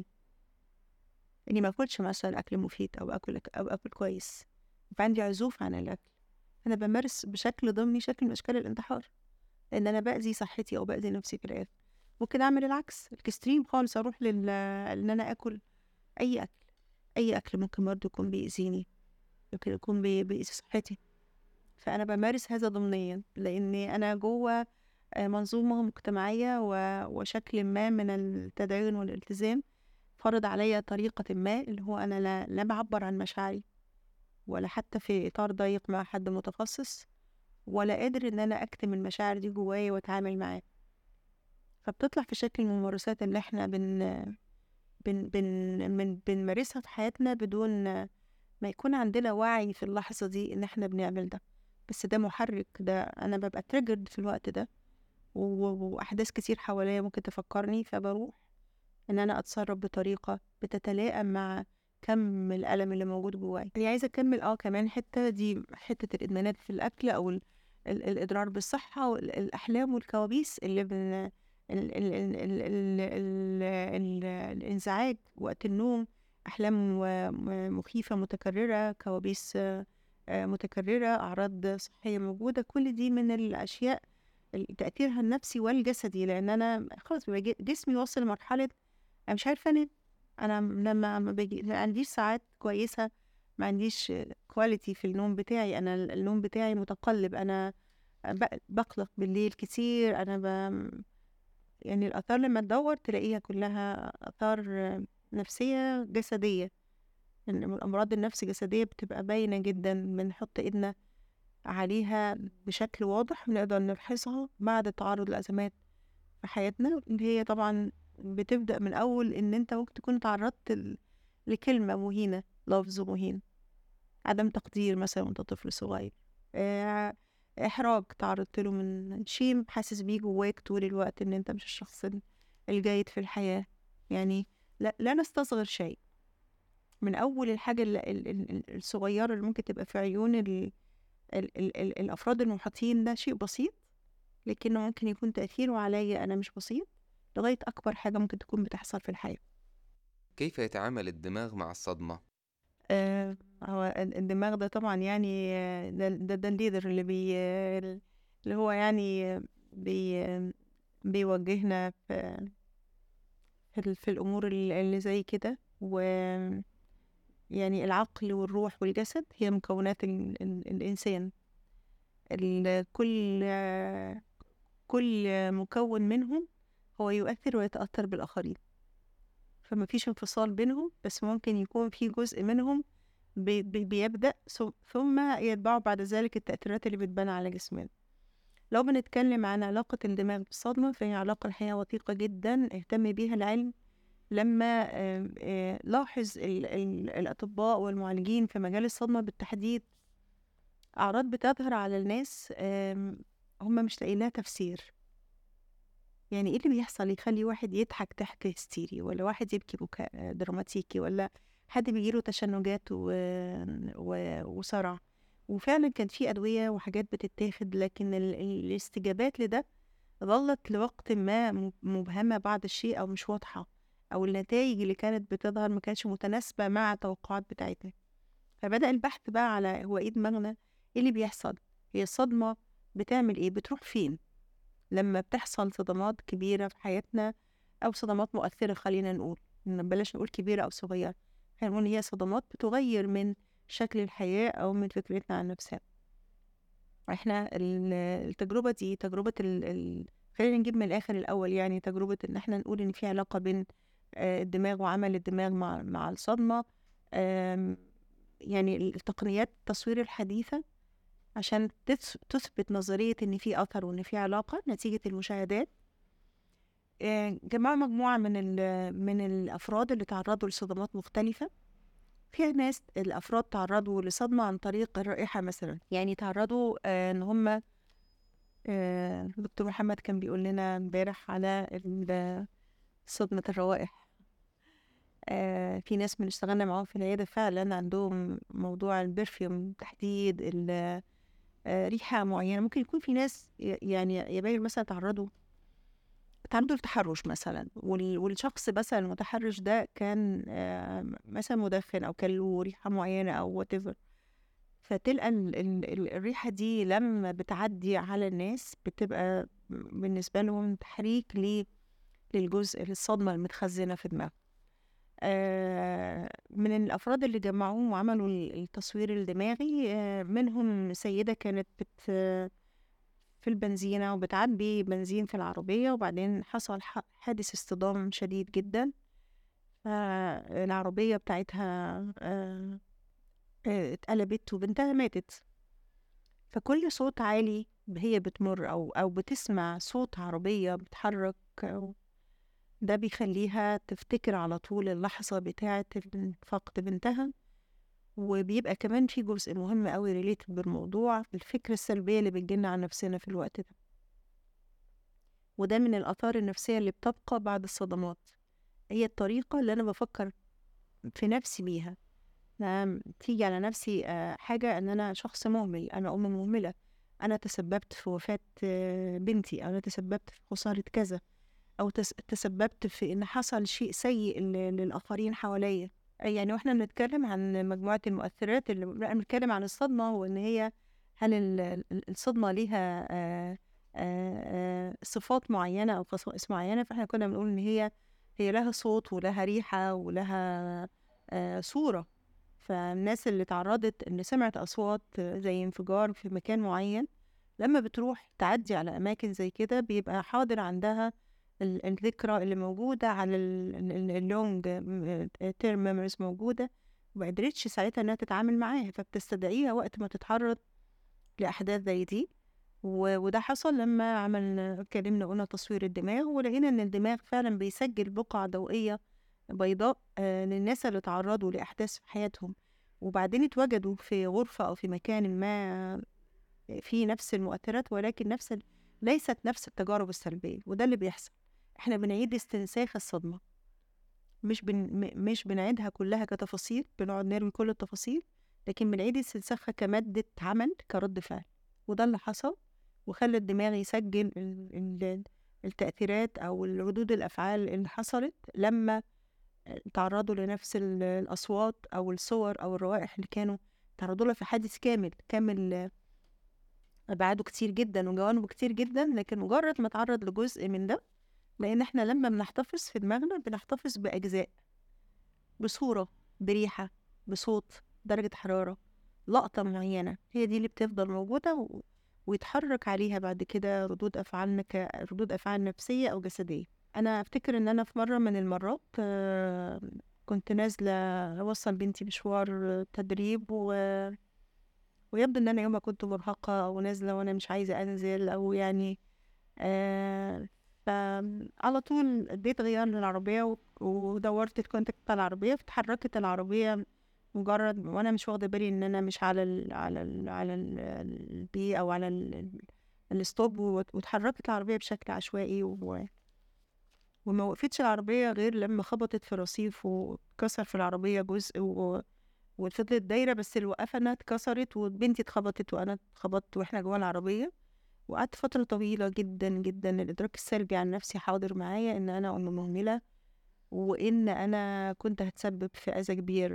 اني ما اكلش مثلا اكل مفيد او اكل او اكل كويس يبقى عندي عزوف عن الاكل انا بمارس بشكل ضمني شكل من اشكال الانتحار لان انا باذي صحتي او باذي نفسي في الاخر ممكن اعمل العكس الاكستريم خالص اروح لل ان انا اكل اي اكل اي اكل ممكن برضه يكون بيأذيني ممكن يكون بي- بيأذي صحتي فأنا بمارس هذا ضمنيا لأني أنا جوه آه، منظومة مجتمعية و- وشكل ما من التدين والالتزام فرض عليا طريقة ما اللي هو أنا لا, لا بعبر عن مشاعري ولا حتى في إطار ضيق مع حد متخصص ولا قادر إن أنا أكتم المشاعر دي جوايا وأتعامل معاه فبتطلع في شكل الممارسات اللي إحنا بن بن بن من بنمارسها في حياتنا بدون ما يكون عندنا وعي في اللحظة دي إن إحنا بنعمل ده بس ده محرك ده أنا ببقى تريجرد في الوقت ده و- و- وأحداث كتير حواليا ممكن تفكرني فبروح إن أنا أتصرف بطريقة بتتلائم مع كم الألم اللي موجود جوايا اللي عايزة أكمل أه كمان حتة دي حتة الإدمانات في الأكل أو ال ال الإضرار بالصحة والأحلام والكوابيس اللي بن ال ال ال ال ال ال ال الانزعاج وقت النوم أحلام و- م- مخيفة متكررة كوابيس آه، آه، متكررة أعراض صحية موجودة كل دي من الأشياء ال- تأثيرها النفسي والجسدي لأن أنا خلاص بيبقى ج- جسمي واصل لمرحلة أنا مش عارفة أنام أنا م- لما ما باجي ما عنديش ساعات كويسة ما عنديش كواليتي في النوم بتاعي أنا ال- النوم بتاعي متقلب أنا ب- بقلق بالليل كتير أنا ب... يعني الآثار لما تدور تلاقيها كلها آثار نفسية جسدية إن الأمراض النفس جسدية بتبقى باينة جدا بنحط إيدنا عليها بشكل واضح بنقدر نلحظها بعد التعرض لأزمات في حياتنا اللي هي طبعا بتبدأ من أول إن أنت ممكن تكون تعرضت ل- لكلمة مهينة لفظ مهين عدم تقدير مثلا وأنت طفل صغير آه، إحراج تعرضت له من شيء حاسس بيه جواك طول الوقت إن أنت مش الشخص ال- الجيد في الحياة يعني لا, لا نستصغر شيء من أول الحاجة ال- ال- ال- ال- الصغيرة اللي ممكن تبقى في عيون ال ال ال ال الأفراد المحيطين ده شيء بسيط لكنه ممكن يكون تأثيره عليا أنا مش بسيط لغاية أكبر حاجة ممكن تكون بتحصل في الحياة كيف يتعامل الدماغ مع الصدمة؟ آه هو ال- الدماغ ده طبعا يعني آه، ده ده, ده الليدر اللي بي اللي هو يعني بي بيوجهنا في في, ال- في الأمور ال- اللي زي كده و يعني العقل والروح والجسد هي مكونات ال ال الإنسان ال- كل كل مكون منهم هو يؤثر ويتأثر بالآخرين فما فيش انفصال بينهم بس ممكن يكون في جزء منهم بي بي بيبدأ ثم- ثم يتبعه بعد ذلك التأثيرات اللي بتبان على جسمنا لو بنتكلم عن علاقة الدماغ بالصدمة فهي علاقة الحقيقة وثيقة جدا اهتم بيها العلم لما آم، آه، لاحظ ال- ال- الأطباء والمعالجين في مجال الصدمة بالتحديد أعراض بتظهر على الناس آم، هم مش لاقيين لها تفسير يعني ايه اللي بيحصل يخلي واحد يضحك ضحك هستيري ولا واحد يبكي بكاء دراماتيكي ولا حد بيجيله تشنجات و... و... وصرع وفعلا كان في أدوية وحاجات بتتاخد لكن ال... الاستجابات لده ظلت لوقت ما م- مبهمة بعض الشيء أو مش واضحة أو النتائج اللي كانت بتظهر ما كانتش متناسبة مع التوقعات بتاعتنا فبدأ البحث بقى على هو ايه دماغنا ايه اللي بيحصل هي الصدمة بتعمل ايه بتروح فين لما بتحصل صدمات كبيرة في حياتنا أو صدمات مؤثرة خلينا نقول إن بلاش نقول كبيرة أو صغيرة خلينا نقول هي صدمات بتغير من شكل الحياة أو من فكرتنا عن نفسنا احنا ال- التجربة دي تجربة ال... ال... خلينا نجيب من الآخر الأول يعني تجربة إن احنا نقول إن في علاقة بين آه، الدماغ وعمل الدماغ مع مع الصدمة آم، يعني التقنيات التصوير الحديثة عشان تث- تثبت نظرية إن في أثر وإن في علاقة نتيجة المشاهدات آه، جمعوا مجموعة من ال- من الأفراد اللي تعرضوا لصدمات مختلفة في ناس الأفراد تعرضوا لصدمة عن طريق الرائحة مثلا يعني تعرضوا آه، إن هم آه، دكتور محمد كان بيقول لنا امبارح على ال- صدمة الروائح آه، في ناس من اشتغلنا معاهم في العيادة فعلا عندهم موضوع البرفيوم تحديد ال- آه، ريحة معينة ممكن يكون في ناس ي- يعني يبين مثلا تعرضوا تعرضوا للتحرش مثلا وال- والشخص مثلا المتحرش ده كان آه، مثلا مدخن او كان له ريحة معينة او whatever فتلقى ال- ال- ال- الريحة دي لما بتعدي على الناس بتبقى بالنسبة لهم تحريك ل- للجزء للصدمة المتخزنة في دماغهم آه، من الأفراد اللي جمعوهم وعملوا ال- التصوير الدماغي آه، منهم سيدة كانت بت في البنزينة وبتعبي بنزين في العربية وبعدين حصل ح- حادث اصطدام شديد جدا فالعربية بتاعتها آه، آه، اتقلبت وبنتها ماتت فكل صوت عالي هي بتمر أو أو بتسمع صوت عربية بتحرك أو ده بيخليها تفتكر على طول اللحظة بتاعة ال- فقد بنتها وبيبقى كمان في جزء مهم قوي ريليتد بالموضوع الفكرة السلبية اللي بتجيلنا عن نفسنا في الوقت ده وده من الآثار النفسية اللي بتبقى بعد الصدمات هي الطريقة اللي أنا بفكر في نفسي بيها أنا تيجي على نفسي آه، حاجة إن أنا شخص مهمل أنا أم مهملة أنا تسببت في وفاة آه، بنتي أو أنا تسببت في خسارة كذا أو تس- تسببت في إن حصل شيء سيء ل- للآخرين حواليا يعني واحنا بنتكلم عن مجموعة المؤثرات اللي لا، بنتكلم عن الصدمة وإن هي هل ال- ال- الصدمة ليها آه، آه، آه، صفات معينة أو خصائص معينة فاحنا كنا بنقول إن هي هي لها صوت ولها ريحة ولها آه، صورة فالناس اللي تعرضت اللي سمعت أصوات زي انفجار في مكان معين لما بتروح تعدي على أماكن زي كده بيبقى حاضر عندها ال- الذكرى اللي موجودة على اللونج تيرم ميموريز موجودة وما قدرتش ساعتها إنها تتعامل معاها فبتستدعيها وقت ما تتعرض لأحداث زي دي و- وده حصل لما عملنا اتكلمنا قلنا تصوير الدماغ ولقينا إن الدماغ فعلا بيسجل بقع ضوئية بيضاء آه، للناس اللي تعرضوا لأحداث في حياتهم وبعدين اتوجدوا في غرفة أو في مكان ما في نفس المؤثرات ولكن نفس ال... ليست نفس التجارب السلبية وده اللي بيحصل احنا بنعيد استنساخ الصدمة مش بن... م- مش بنعيدها كلها كتفاصيل بنقعد نروي كل التفاصيل لكن بنعيد استنساخها كمادة عمل كرد فعل وده اللي حصل وخلى الدماغ يسجل ال... ال... التأثيرات أو الردود الأفعال اللي حصلت لما تعرضوا لنفس ال- الأصوات أو الصور أو الروائح اللي كانوا تعرضوا لها في حادث كامل كامل أبعاده كتير جدا وجوانبه كتير جدا لكن مجرد ما تعرض لجزء من ده لأن احنا لما بنحتفظ في دماغنا بنحتفظ بأجزاء بصورة بريحة بصوت درجة حرارة لقطة معينة هي دي اللي بتفضل موجودة و... ويتحرك عليها بعد كده ردود أفعالنا كردود أفعال نفسية أو جسدية أنا أفتكر إن أنا في مرة من المرات آه، كنت نازلة أوصل بنتي مشوار تدريب و... ويبدو إن أنا يومها كنت مرهقة أو نازلة وأنا مش عايزة أنزل أو يعني آآ فعلى طول اديت غيار للعربية و ودوّرت الcontact بتاع العربية، فاتحركت العربية مجرد وأنا مش واخدة بالي إن أنا مش على ال على ال على ال الB أو على ال ال الstop وات واتحركت العربية بشكل عشوائي و وما وقفتش العربية غير لمّا خبطت في رصيف واتكسر في العربية جزء و وفضلت دايرة بس اللي وقّفها إنها اتكسرت وبنتي اتخبطت وأنا اتخبطت وإحنا جوّه العربية، وقعدت فترة طويلة جدًا، جدًا الإدراك السلبي عن نفسي حاضر معايا إن أنا أم مهملة، وإن أنا كنت هاتسبب في أذى كبير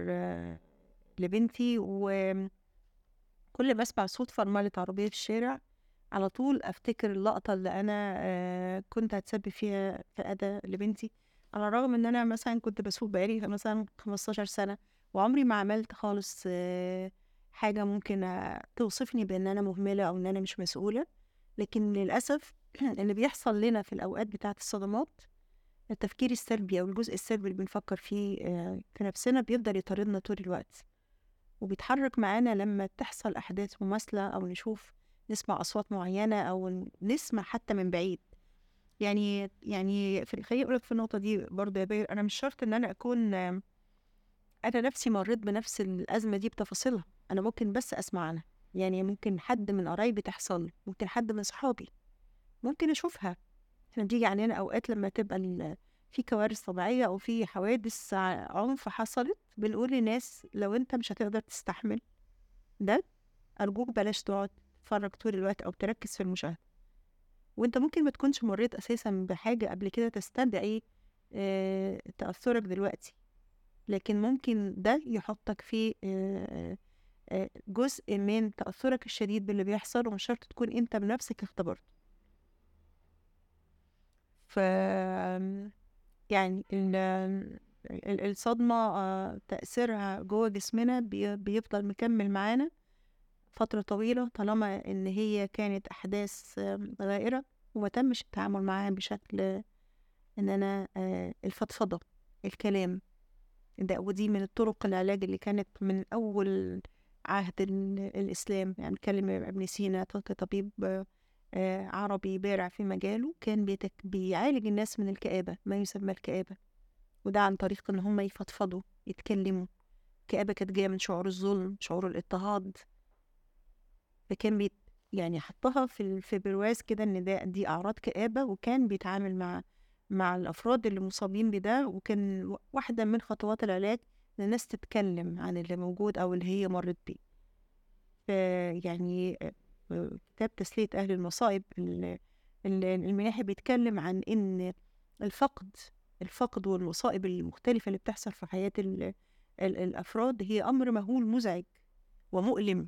لبنتي، وكل ما أسمع صوت فرملة عربية في الشارع على طول أفتكر اللقطة اللي أنا آآ كنت هاتسبب فيها في أذى لبنتي، على الرغم إن أنا مثلًا كنت باسوق بقى لي مثلًا 15 سنة، وعمري ما عملت خالص حاجة ممكن توصفني بإن أنا مهملة أو إن أنا مش مسؤولة، لكن للأسف اللي بيحصل لنا في الأوقات بتاعة الصدمات التفكير السلبي أو الجزء السلبي اللي بنفكر فيه آآ في نفسنا بيفضل يطاردنا طول الوقت، وبيتحرك معانا لمّا تحصل أحداث مماثلة أو نشوف نسمع أصوات معينة أو نسمع حتى من بعيد، يعني يعني في خليني أقول لك في النقطة دي برضه يا باهر أنا مش شرط إن أنا أكون أنا نفسي مريت بنفس الأزمة دي بتفاصيلها، أنا ممكن بس أسمع عنها، يعني ممكن حد من قرايبي تحصل له، ممكن حد من صحابي، ممكن أشوفها، إحنا بييجي علينا أوقات لمّا تبقى ال في كوارث طبيعية أو في حوادث ع عنف حصلت بنقول للناس لو أنت مش هتقدر تستحمل ده أرجوك بلاش تقعد تتفرج طول الوقت أو تركز في المشاهدة، وأنت ممكن ما تكونش مريت أساسًا بحاجة قبل كده تستدعي آآ تأثرك دلوقتي، لكن ممكن ده يحطك في آآ آآ جزء من تأثرك الشديد باللي بيحصل ومش شرط تكون أنت بنفسك اختبرته. ف يعني ال ال الصدمة آآ تأثيرها جوّه جسمنا بي بيفضل مكمل معانا فترة طويلة طالما إن هي كانت أحداث غائرة وما تمش التعامل معاها بشكل إن أنا آآ الفضفضة، الكلام، ده ودي من الطرق العلاج اللي كانت من أول عهد ال الإسلام، يعني بنتكلم ابن سينا كطبيب آآ عربي بارع في مجاله كان بيتك بيعالج الناس من الكآبة، ما يسمى الكآبة، وده عن طريق إن هم يفضفضوا، يتكلموا، الكآبة كانت جاية من شعور الظلم، شعور الاضطهاد. فكان بيت يعني حطها في ال في برواز كده إن ده دي أعراض كآبة وكان بيتعامل مع مع الأفراد اللي مصابين بده، وكان و واحدة من خطوات العلاج إن الناس تتكلم عن اللي موجود أو اللي هي مرّت بيه. فيعني آآ كتاب تسلية أهل المصائب ال ال المناحي بيتكلم عن إن الفقد الفقد والمصائب المختلفة اللي بتحصل في حياة ال ال الأفراد هي أمر مهول مزعج ومؤلم.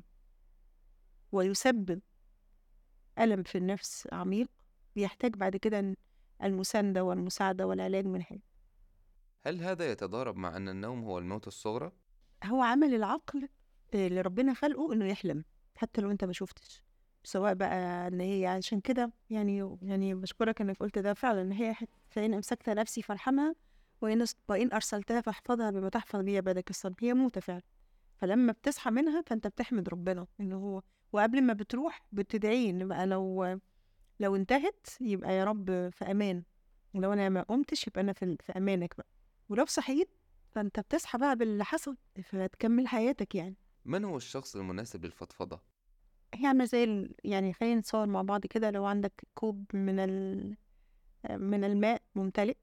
ويسبب ألم في النفس عميق بيحتاج بعد كده ن المساندة والمساعدة والعلاج من هنا. هل هذا يتضارب مع أن النوم هو الموت الصغرى؟ هو عمل العقل اللي ربنا خلقه إنه يحلم حتى لو أنت ما شُفتش، سواء بقى إن هي عشان كده يعني يعني باشكرك إنك قُلت ده فعلًا إن هي حتّة فإن أمسكت نفسي فارحمها وإن ص وإن أرسلتها فاحفظها بما تحفظ به عبادك الصالحين، هي موتة فعلًا، فلمّا بتصحى منها فأنت بتحمد ربنا إن هو وقبل ما بتروح بتدعيه إن بقى لو لو انتهت يبقى يا رب في أمان، ولو أنا ما قُمتش يبقى أنا في ال في أمانك بقى، ولو صحيت فأنت بتصحى بقى باللي حصل فتكمّل حياتك يعني. من هو الشخص المناسب للفضفضة؟ هي عاملة زي ال يعني خلينا نتصور مع بعض كده لو عندك كوب من ال من الماء ممتلئ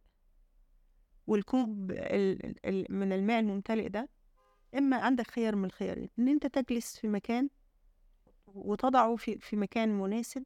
والكوب ال ال ال من الماء الممتلئ ده إما عندك خيار من الخيارين، إن أنت تجلس في مكان وتضعه في في مكان مناسب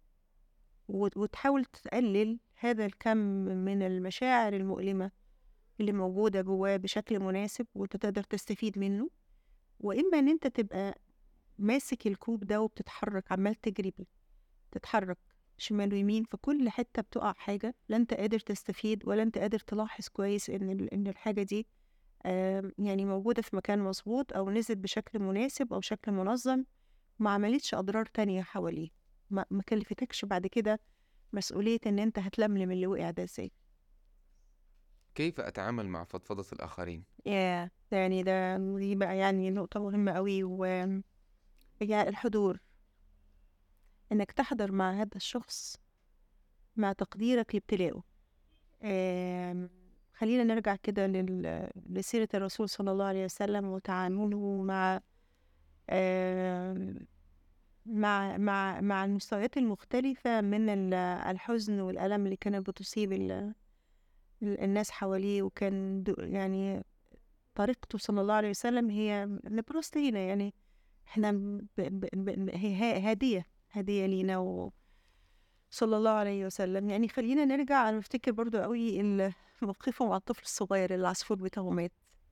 وت وتحاول تقلل هذا الكم من المشاعر المؤلمة اللي موجودة جواه بشكل مناسب وأنت تقدر تستفيد منه، وإما إن أنت تبقى ماسك الكوب ده وبتتحرك عمّال تجري بيه، تتحرك شمال ويمين في كل حتة بتُقع حاجة لا أنت قادر تستفيد ولا أنت قادر تلاحظ كويس إن ال إن الحاجة دي آمم يعني موجودة في مكان مضبوط أو نزلت بشكل مناسب أو شكل منظم، ما عملتش أضرار تانية حواليه، ما ما كلفتكش بعد كده مسؤولية إن أنت هتلملم اللي وقع ده إزاي. كيف أتعامل مع فضفضة الآخرين؟ ياه! يعني ده دي بقى يعني نقطة مهمة أوي و هي الحضور إنك تحضر مع هذا الشخص مع تقديرك لابتلاءه آم، خلينا نرجع كده لل- لسيرة الرسول صلى الله عليه وسلم وتعامله مع آم، مع مع مع المستويات المختلفة من ال- الحزن والألم اللي كانت بتصيب ال- ال- الناس حواليه وكان دو- يعني طريقته صلى الله عليه وسلم هي نبرس لينا يعني احنا ب... ب... ب... هي ها- هدية هدية لينا و... صلى الله عليه وسلم يعني خلينا نرجع انا بفتكر برضو قوي ال- موقفه مع الطفل الصغير اللي العصفور بتاعه مات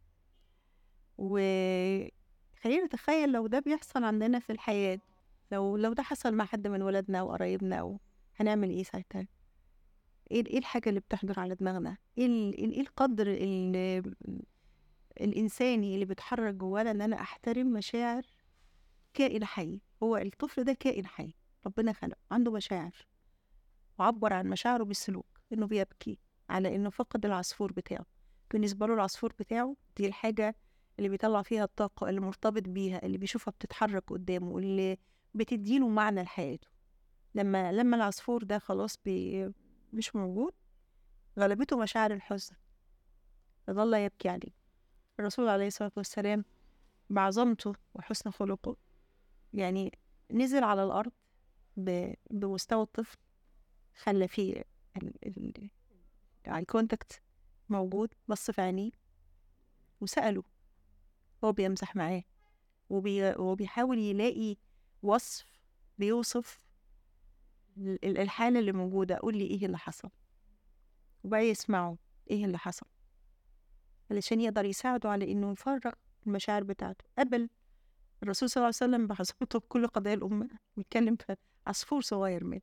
وخلينا نتخيل لو ده بيحصل عندنا في الحياة لو لو ده حصل مع حد من ولادنا او قرايبنا او هنعمل ايه ساعتها ايه ايه الحاجة اللي بتحضر على دماغنا ايه ال- ايه القدر اللي الإنساني اللي بيتحرك جوانا إن أنا أحترم مشاعر كائن حي هو الطفل ده كائن حي ربنا خلقه عنده مشاعر وعبر عن مشاعره بالسلوك إنه بيبكي على إنه فقد العصفور بتاعه بالنسبة له العصفور بتاعه دي الحاجة اللي بيطلع فيها الطاقة اللي مرتبط بيها اللي بيشوفها بتتحرك قدامه اللي بتديله معنى لحياته لما لما العصفور ده خلاص بي مش موجود غلبته مشاعر الحزن ظل يبكي عليه الرسول عليه الصلاة والسلام بعظمته وحسن خلقه يعني نزل على الأرض ب- بمستوى الطفل خلى فيه الاي كونتاكت موجود بص في عينيه وسأله هو بيمزح معاه وبي... وبيحاول يلاقي وصف بيوصف ال- ال- الحالة اللي موجودة قول لي ايه اللي حصل وبقى يسمعه ايه اللي حصل علشان يقدر يساعده على انه يفرغ المشاعر بتاعته قبل الرسول صلى الله عليه وسلم بعظمته بكل قضايا الأمة بيتكلم في عصفور صغير مات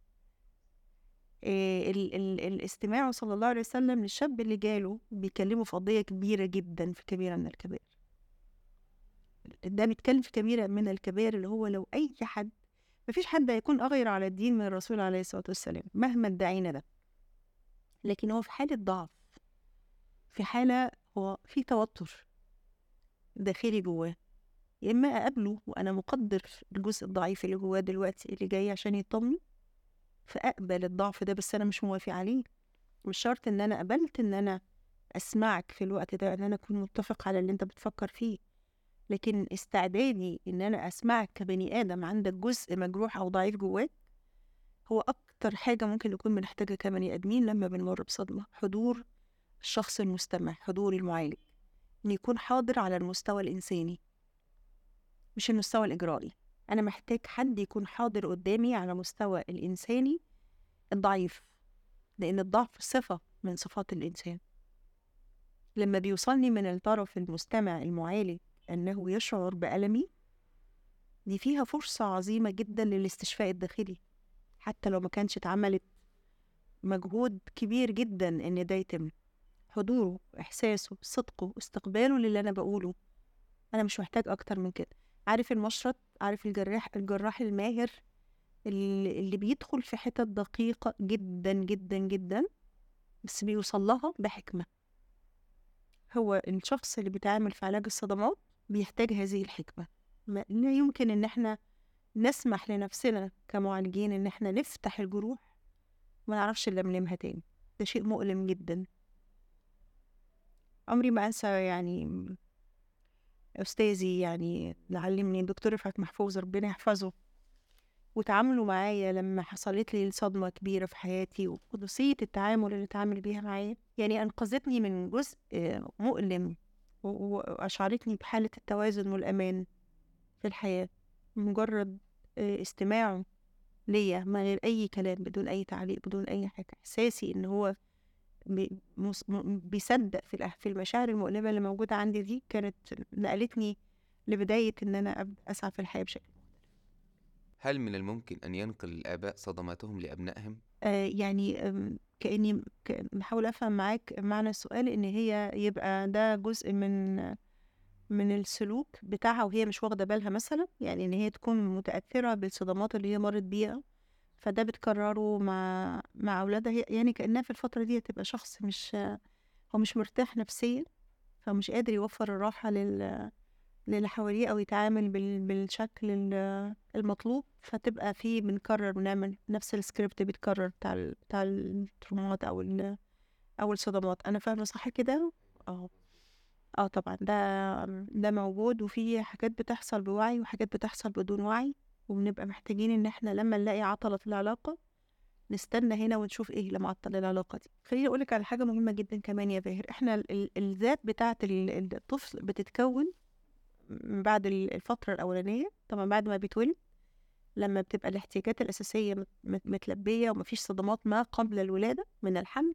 إيه ال ال الاستماع صلى الله عليه وسلم للشاب اللي جاله بيكلمه في قضية كبيرة جدا في كبيرة من الكبائر ده بيتكلم في كبيرة من الكبائر اللي هو لو أي حد مفيش حد هيكون أغير على الدين من الرسول عليه الصلاة والسلام مهما ادعينا ده لكن هو في حالة ضعف في حالة هو في توتر داخلي جواه يا إما أقابله وأنا مقدر الجزء الضعيف اللي جواه دلوقتي اللي جاي عشان يطمن فأقبل الضعف ده بس أنا مش موافق عليه مش شرط إن أنا قبلت إن أنا أسمعك في الوقت ده إن أنا أكون متفق على اللي أنت بتفكر فيه لكن استعدادي إن أنا أسمعك كبني آدم عندك جزء مجروح أو ضعيف جواك هو أكتر حاجة ممكن نكون بنحتاجها كبني آدمين لما بنمر بصدمة حضور الشخص المستمع حضور المعالج إن يكون حاضر على المستوى الإنساني مش المستوى الإجرائي أنا محتاج حد يكون حاضر قدامي على مستوى الإنساني الضعيف لأن الضعف صفة من صفات الإنسان لما بيوصلني من الطرف المستمع المعالج أنه يشعر بألمي دي فيها فرصة عظيمة جدا للاستشفاء الداخلي حتى لو ما كانش اتعملت مجهود كبير جدا إن ده يتم حضوره إحساسه صدقه استقباله للي أنا بقوله أنا مش محتاج أكتر من كده عارف المشرط عارف الجراح الجراح الماهر اللي, اللي بيدخل في حتت دقيقة جدا جدا جدا بس بيوصل لها بحكمة هو الشخص اللي بيتعامل في علاج الصدمات بيحتاج هذه الحكمة ما لا يمكن ان احنا نسمح لنفسنا كمعالجين ان احنا نفتح الجروح وما نعرفش نلملمها تاني ده شيء مؤلم جدا عمري ما انسى يعني أستاذي يعني اللي علمني الدكتور رفعت محفوظ ربنا يحفظه وتعامله معايا لما حصلت لي صدمة كبيرة في حياتي وقدسية التعامل اللي اتعامل بيها معايا يعني أنقذتني من جزء آه، مؤلم و- و- وأشعرتني بحالة التوازن والأمان في الحياة مجرد آه، استماعه ليا من غير أي كلام بدون أي تعليق بدون أي حاجة إحساسي إن هو بي- مس- م- بيصدق في الأح- في المشاعر المؤلمة اللي موجودة عندي دي كانت نقلتني لبداية إن أنا أبدأ أسعى في الحياة بشكل هل من الممكن أن ينقل الآباء صدماتهم لأبنائهم؟ آه يعني آم، كأني ك- بحاول أفهم معاك معنى السؤال إن هي يبقى ده جزء من من السلوك بتاعها وهي مش واخدة بالها مثلا يعني إن هي تكون متأثرة بالصدمات اللي هي مرت بيها فده بتكرره مع مع أولادها هي- يعني كأنها في الفترة دي هتبقى شخص مش هو مش مرتاح نفسيا فمش قادر يوفر الراحة لل للي حواليه أو يتعامل بال بالشكل ال المطلوب، فتبقى في بنكرر بنعمل نفس الscript بيتكرر بتاع ال بتاع الترومات أو ال أو الصدمات، أنا فاهمة صح كده؟ آه. آه طبعًا ده ده موجود وفي حاجات بتحصل بوعي وحاجات بتحصل بدون وعي، وبنبقى محتاجين إن إحنا لمّا نلاقي عطلة في العلاقة، نستنى هنا ونشوف إيه اللي معطل العلاقة دي. خلّيني أقول لِك على حاجة مهمة جدًا كمان يا باهر، إحنا ال ال الذات بتاعة ال الطفل بتتكوّن من بعد ال الفترة الأولانية، طبعًا بعد ما بيتولد، لمّا بتبقى الاحتياجات الأساسية مت مت متلبية وما فيش صدمات ما قبل الولادة من الحمل،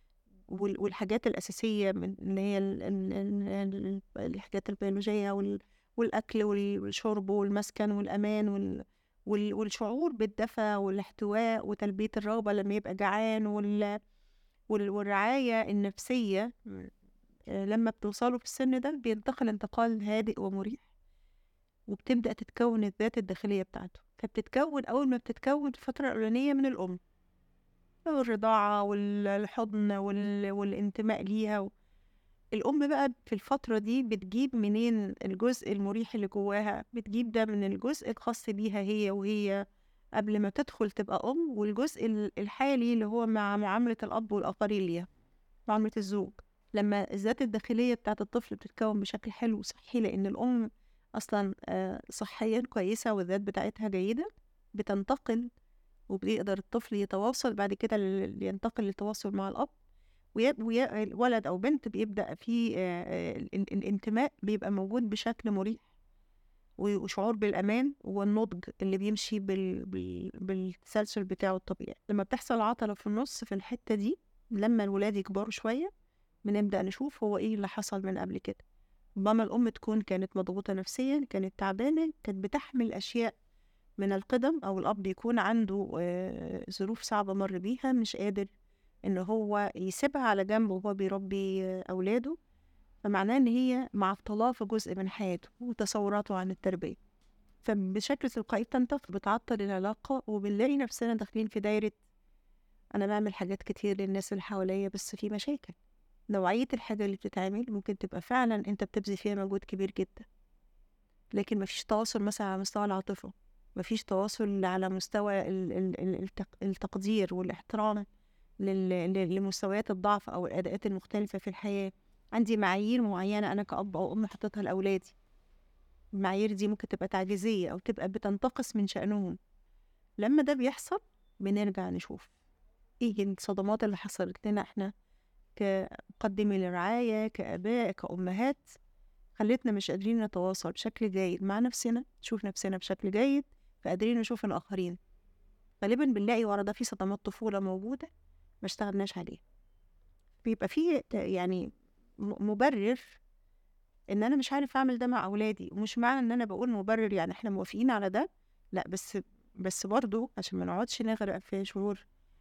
وال والحاجات الأساسية من اللي هي ال ال ال ال الحاجات البيولوجية وال والأكل وال والشرب والمسكن والأمان وال وال والشعور بالدفى والاحتواء وتلبية الرغبة لمّا يبقى جعان وال وال والرعاية النفسية آآ لمّا بتوصلوا في السن ده بينتقل انتقال هادئ ومريح، وبتبدأ تتكوّن الذات الداخلية بتاعته، فبتتكوّن أول ما بتتكوّن في الفترة الأولانية من الأم. الرضاعة وال الحضن وال والانتماء ليها و الأم بقى في الفترة دي بتجيب منين الجزء المريح اللي جواها، بتجيب ده من الجزء الخاص بيها هي وهي قبل ما تدخل تبقى أم، والجزء ال الحالي اللي هو مع معاملة الأب والآخرين ليها، معاملة الزوج. لمّا الذات الداخلية بتاعة الطفل بتتكوّن بشكل حلو وصحّي لإن الأم أصلًا آآ صحيًا كويسة والذات بتاعتها جيدة، بتنتقل وبيقدر الطفل يتواصل بعد كده ل ينتقل للتواصل مع الأب، وي وي ولد أو بنت بيبدأ في آآ ال ال الانتماء بيبقى موجود بشكل مريح، و وشعور بالأمان والنضج اللي بيمشي بال بال بالتسلسل بتاعه الطبيعي. لمّا بتحصل عطلة في النُص في الحتة دي، لمّا الولاد يكبروا شوية، بنبدأ نشوف هو إيه اللي حصل من قبل كده. ربما الأم تكون كانت مضغوطة نفسيًا، كانت تعبانة، كانت بتحمل أشياء من القِدَم، أو الأب يكون عنده آآ ظروف صعبة مَر بيها مش قادر إن هو يسيبها على جنب وهو بيربي أولاده، فمعناه إن هي معطّلاه في جزء من حياته وتصوراته عن التربية. فبشكل تلقائي بتنتقل، بتعطّل العلاقة وبنلاقي نفسنا داخلين في دايرة أنا باعمل حاجات كتير للناس اللي حواليّا بس في مشاكل. نوعية الحاجة اللي بتتعمل ممكن تبقى فعلًا أنت بتبذل فيها مجهود كبير جدًا. لكن ما فيش تواصل مثلًا على مستوى العاطفة، ما فيش تواصل على مستوى ال ال ال التق التقدير والاحترام لل ل لمستويات الضعف أو الأداءات المختلفة في الحياة. عندي معايير معيّنة أنا كأب أو أم حاططها لأولادي. المعايير دي ممكن تبقى تعجيزية أو تبقى بتنتقص من شأنهم. لمّا ده بيحصل، بنرجع نشوف إيه الصدمات اللي حصلت لنا إحنا كمقدمي للرعاية، كآباء، كأمهات، خلّتنا مش قادرين نتواصل بشكل جيد مع نفسنا، نشوف نفسنا بشكل جيد، فقادرين نشوف الآخرين. غالبًا بنلاقي ورا ده في صدمات طفولة موجودة ما اشتغلناش عليها. بيبقى في ت يعني م مُبرر إن أنا مش عارف أعمل ده مع أولادي، ومش معنى إن أنا باقول مُبرر يعني إحنا موافقين على ده، لأ بس بس برضه عشان ما نقعدش نغرق في شعور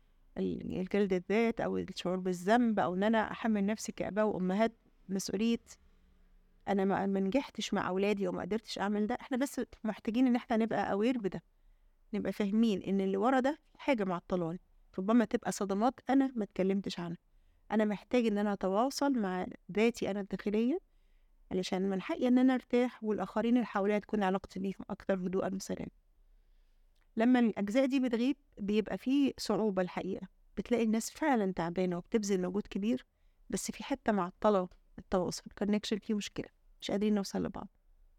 ال الجلد الذات أو الشعور بالذنب أو إن أنا أحمّل نفسي كآباء وأمهات مسؤولية أنا ما ما نجحتش مع أولادي وما قدرتش أعمل ده، إحنا بس محتاجين إن إحنا نبقى aware بده، نبقى فاهمين إن اللي ورا ده حاجة معطّلاني، ربما تبقى صدمات أنا ما اتكلمتش عنها. أنا محتاج إن أنا أتواصل مع ذاتي أنا الداخلية، علشان من حقي إن أنا أرتاح والآخرين اللي حواليّا تكون علاقتي بيهم أكتر هدوءًا وسلام. لمّا الأجزاء دي بتغيب، بيبقى في صعوبة الحقيقة، بتلاقي الناس فعلًا تعبانة وبتبذل مجهود كبير، بس في حتة معطّلة التواصل، connection فيه مشكلة، مش قادرين نوصل لبعض.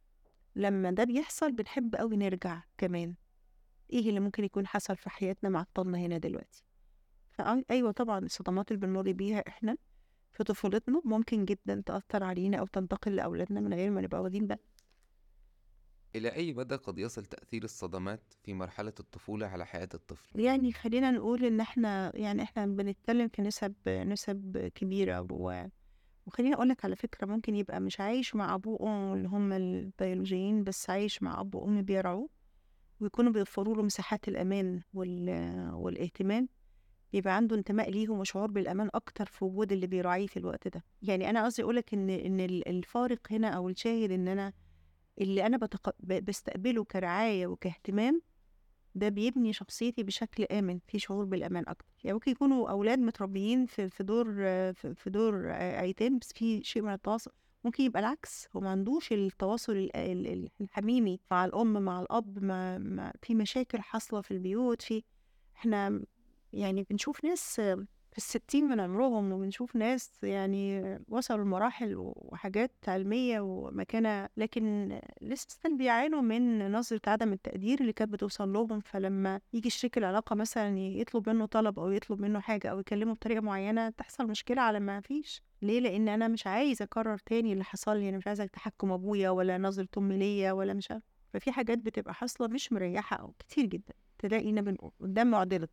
لمّا ده بيحصل بنحب أوي نرجع كمان، إيه اللي ممكن يكون حصل في حياتنا معطّلنا هنا دلوقتي. فأي أيوه طبعًا الصدمات اللي بنمُر بيها إحنا في طفولتنا ممكن جدًا تأثّر علينا أو تنتقل لأولادنا من غير ما نبقى واخدين بالنا. إلى أي مدى قد يصل تأثير الصدمات في مرحلة الطفولة على حياة الطفل؟ يعني خلّينا نقول إن إحنا يعني إحنا بنتكلم في نسب نسب كبيرة و وخلّيني أقول لك على فكرة ممكن يبقى مش عايش مع أبوه وأمه اللي هم البيولوجيين، بس عايش مع أب وأم بيرعوه، ويكونوا بيوفروا له مساحات الأمان وال والاهتمام، بيبقى عنده انتماء ليهم وشعور بالأمان أكتر في وجود اللي بيراعيه في الوقت ده. يعني أنا قصدي أقول لك إن إن ال الفارق هنا أو الشاهد إن أنا اللي أنا باتق ب باستقبله كرعاية وكاهتمام، ده بيبني شخصيتي بشكل آمن، في شعور بالأمان أكتر. يعني ممكن يكونوا أولاد متربيين في في دور في في دور أ أيتام، بس في شيء من التواصل ممكن يبقى العكس هو ما عندوش التواصل ال- ال- ال- الحميمي مع الأم مع الأب ما, ما في مشاكل حاصلة في البيوت في احنا يعني بنشوف ناس في الستين من عمرهم وبنشوف ناس يعني وصلوا لمراحل وحاجات علمية ومكانة لكن لسه بيعانوا من نظرة عدم التقدير اللي كانت بتوصل لهم فلما يجي شريك العلاقة مثلا يطلب منه طلب أو يطلب منه حاجة أو يكلمه بطريقة معينة تحصل مشكلة على ما فيش ليه لأن أنا مش عايز أكرر تاني اللي حصل لي أنا مش عايزة تحكم أبويا ولا نظرة أمي ليا ولا مش عارفة ففي حاجات بتبقى حاصلة مش مريحة أو كتير جدا تلاقينا بنقول قدام معضلة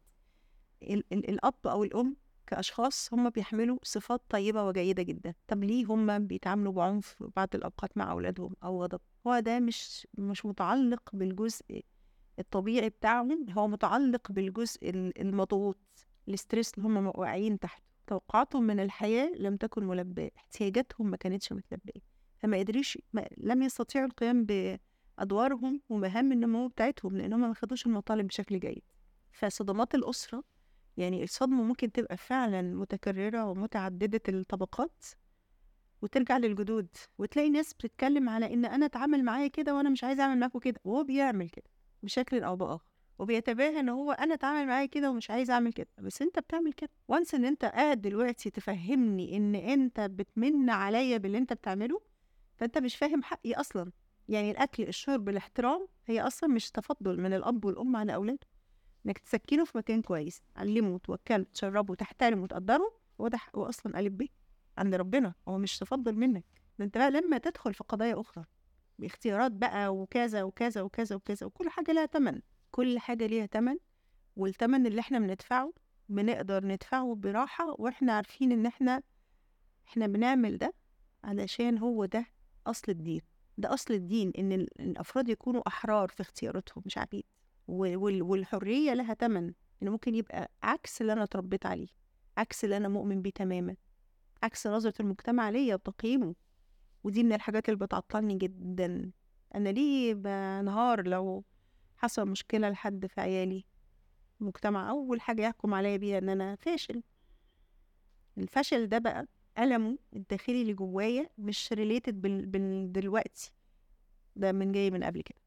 ال- ال- الأب أو الأم كأشخاص هم بيحملوا صفات طيبة وجيدة جدا طب ليه هم بيتعاملوا بعنف بعض الأوقات مع أولادهم أو غضب هو ده مش مش متعلق بالجزء الطبيعي بتاعهم هو متعلق بالجزء ال- المضغوط الاسترس اللي هم واقعين تحته توقعاتهم من الحياة لم تكن ملبية احتياجاتهم ما كانتش متلبية فما قدريش ما لم يستطيعوا القيام بأدوارهم ومهام النمو بتاعتهم لأن هم ما خدوش المطالب بشكل جيد فصدمات الأسرة يعني الصدمة ممكن تبقى فعلا متكررة ومتعددة الطبقات وترجع للجدود وتلاقي ناس بتتكلم على ان انا اتعامل معايا كده وانا مش عايز اعمل معاكوا كده وهو بيعمل كده بشكل او باخر وبيتباهى ان هو انا اتعامل معايا كده ومش عايز اعمل كده بس انت بتعمل كده وانس ان انت قاعد دلوقتي تفهمني ان انت بتمن عليا باللي انت بتعمله فانت مش فاهم حقي اصلا يعني الاكل الشرب الاحترام هي اصلا مش تفضل من الاب والام على اولاده انك تسكنه في مكان كويس علمه وتوكله تشربه تحترمه وتقدره هو ده حقه اصلا الف ب عند ربنا هو مش تفضل منك ده انت بقى لما تدخل في قضايا اخرى باختيارات بقى وكذا وكذا وكذا وكذا وكل حاجه لها تمن كل حاجه ليها تمن والتمن اللي احنا بندفعه بنقدر ندفعه براحه واحنا عارفين ان احنا احنا بنعمل ده علشان هو ده اصل الدين ده اصل الدين ان ال- الافراد يكونوا احرار في اختياراتهم مش عبيد و- وال- والحريه لها تمن انه ممكن يبقى عكس اللي انا اتربيت عليه عكس اللي انا مؤمن بيه تماما عكس نظره المجتمع ليا وتقييمه ودي من الحاجات اللي بتعطلني جدا انا ليه بنهار لو حصل مشكله لحد في عيالي المجتمع اول حاجه يحكم عليا بيها ان انا فاشل الفشل ده بقى ألمه الداخلي اللي جوايا مش ريليتد بال... بال... دلوقتي ده من جاي من قبل كده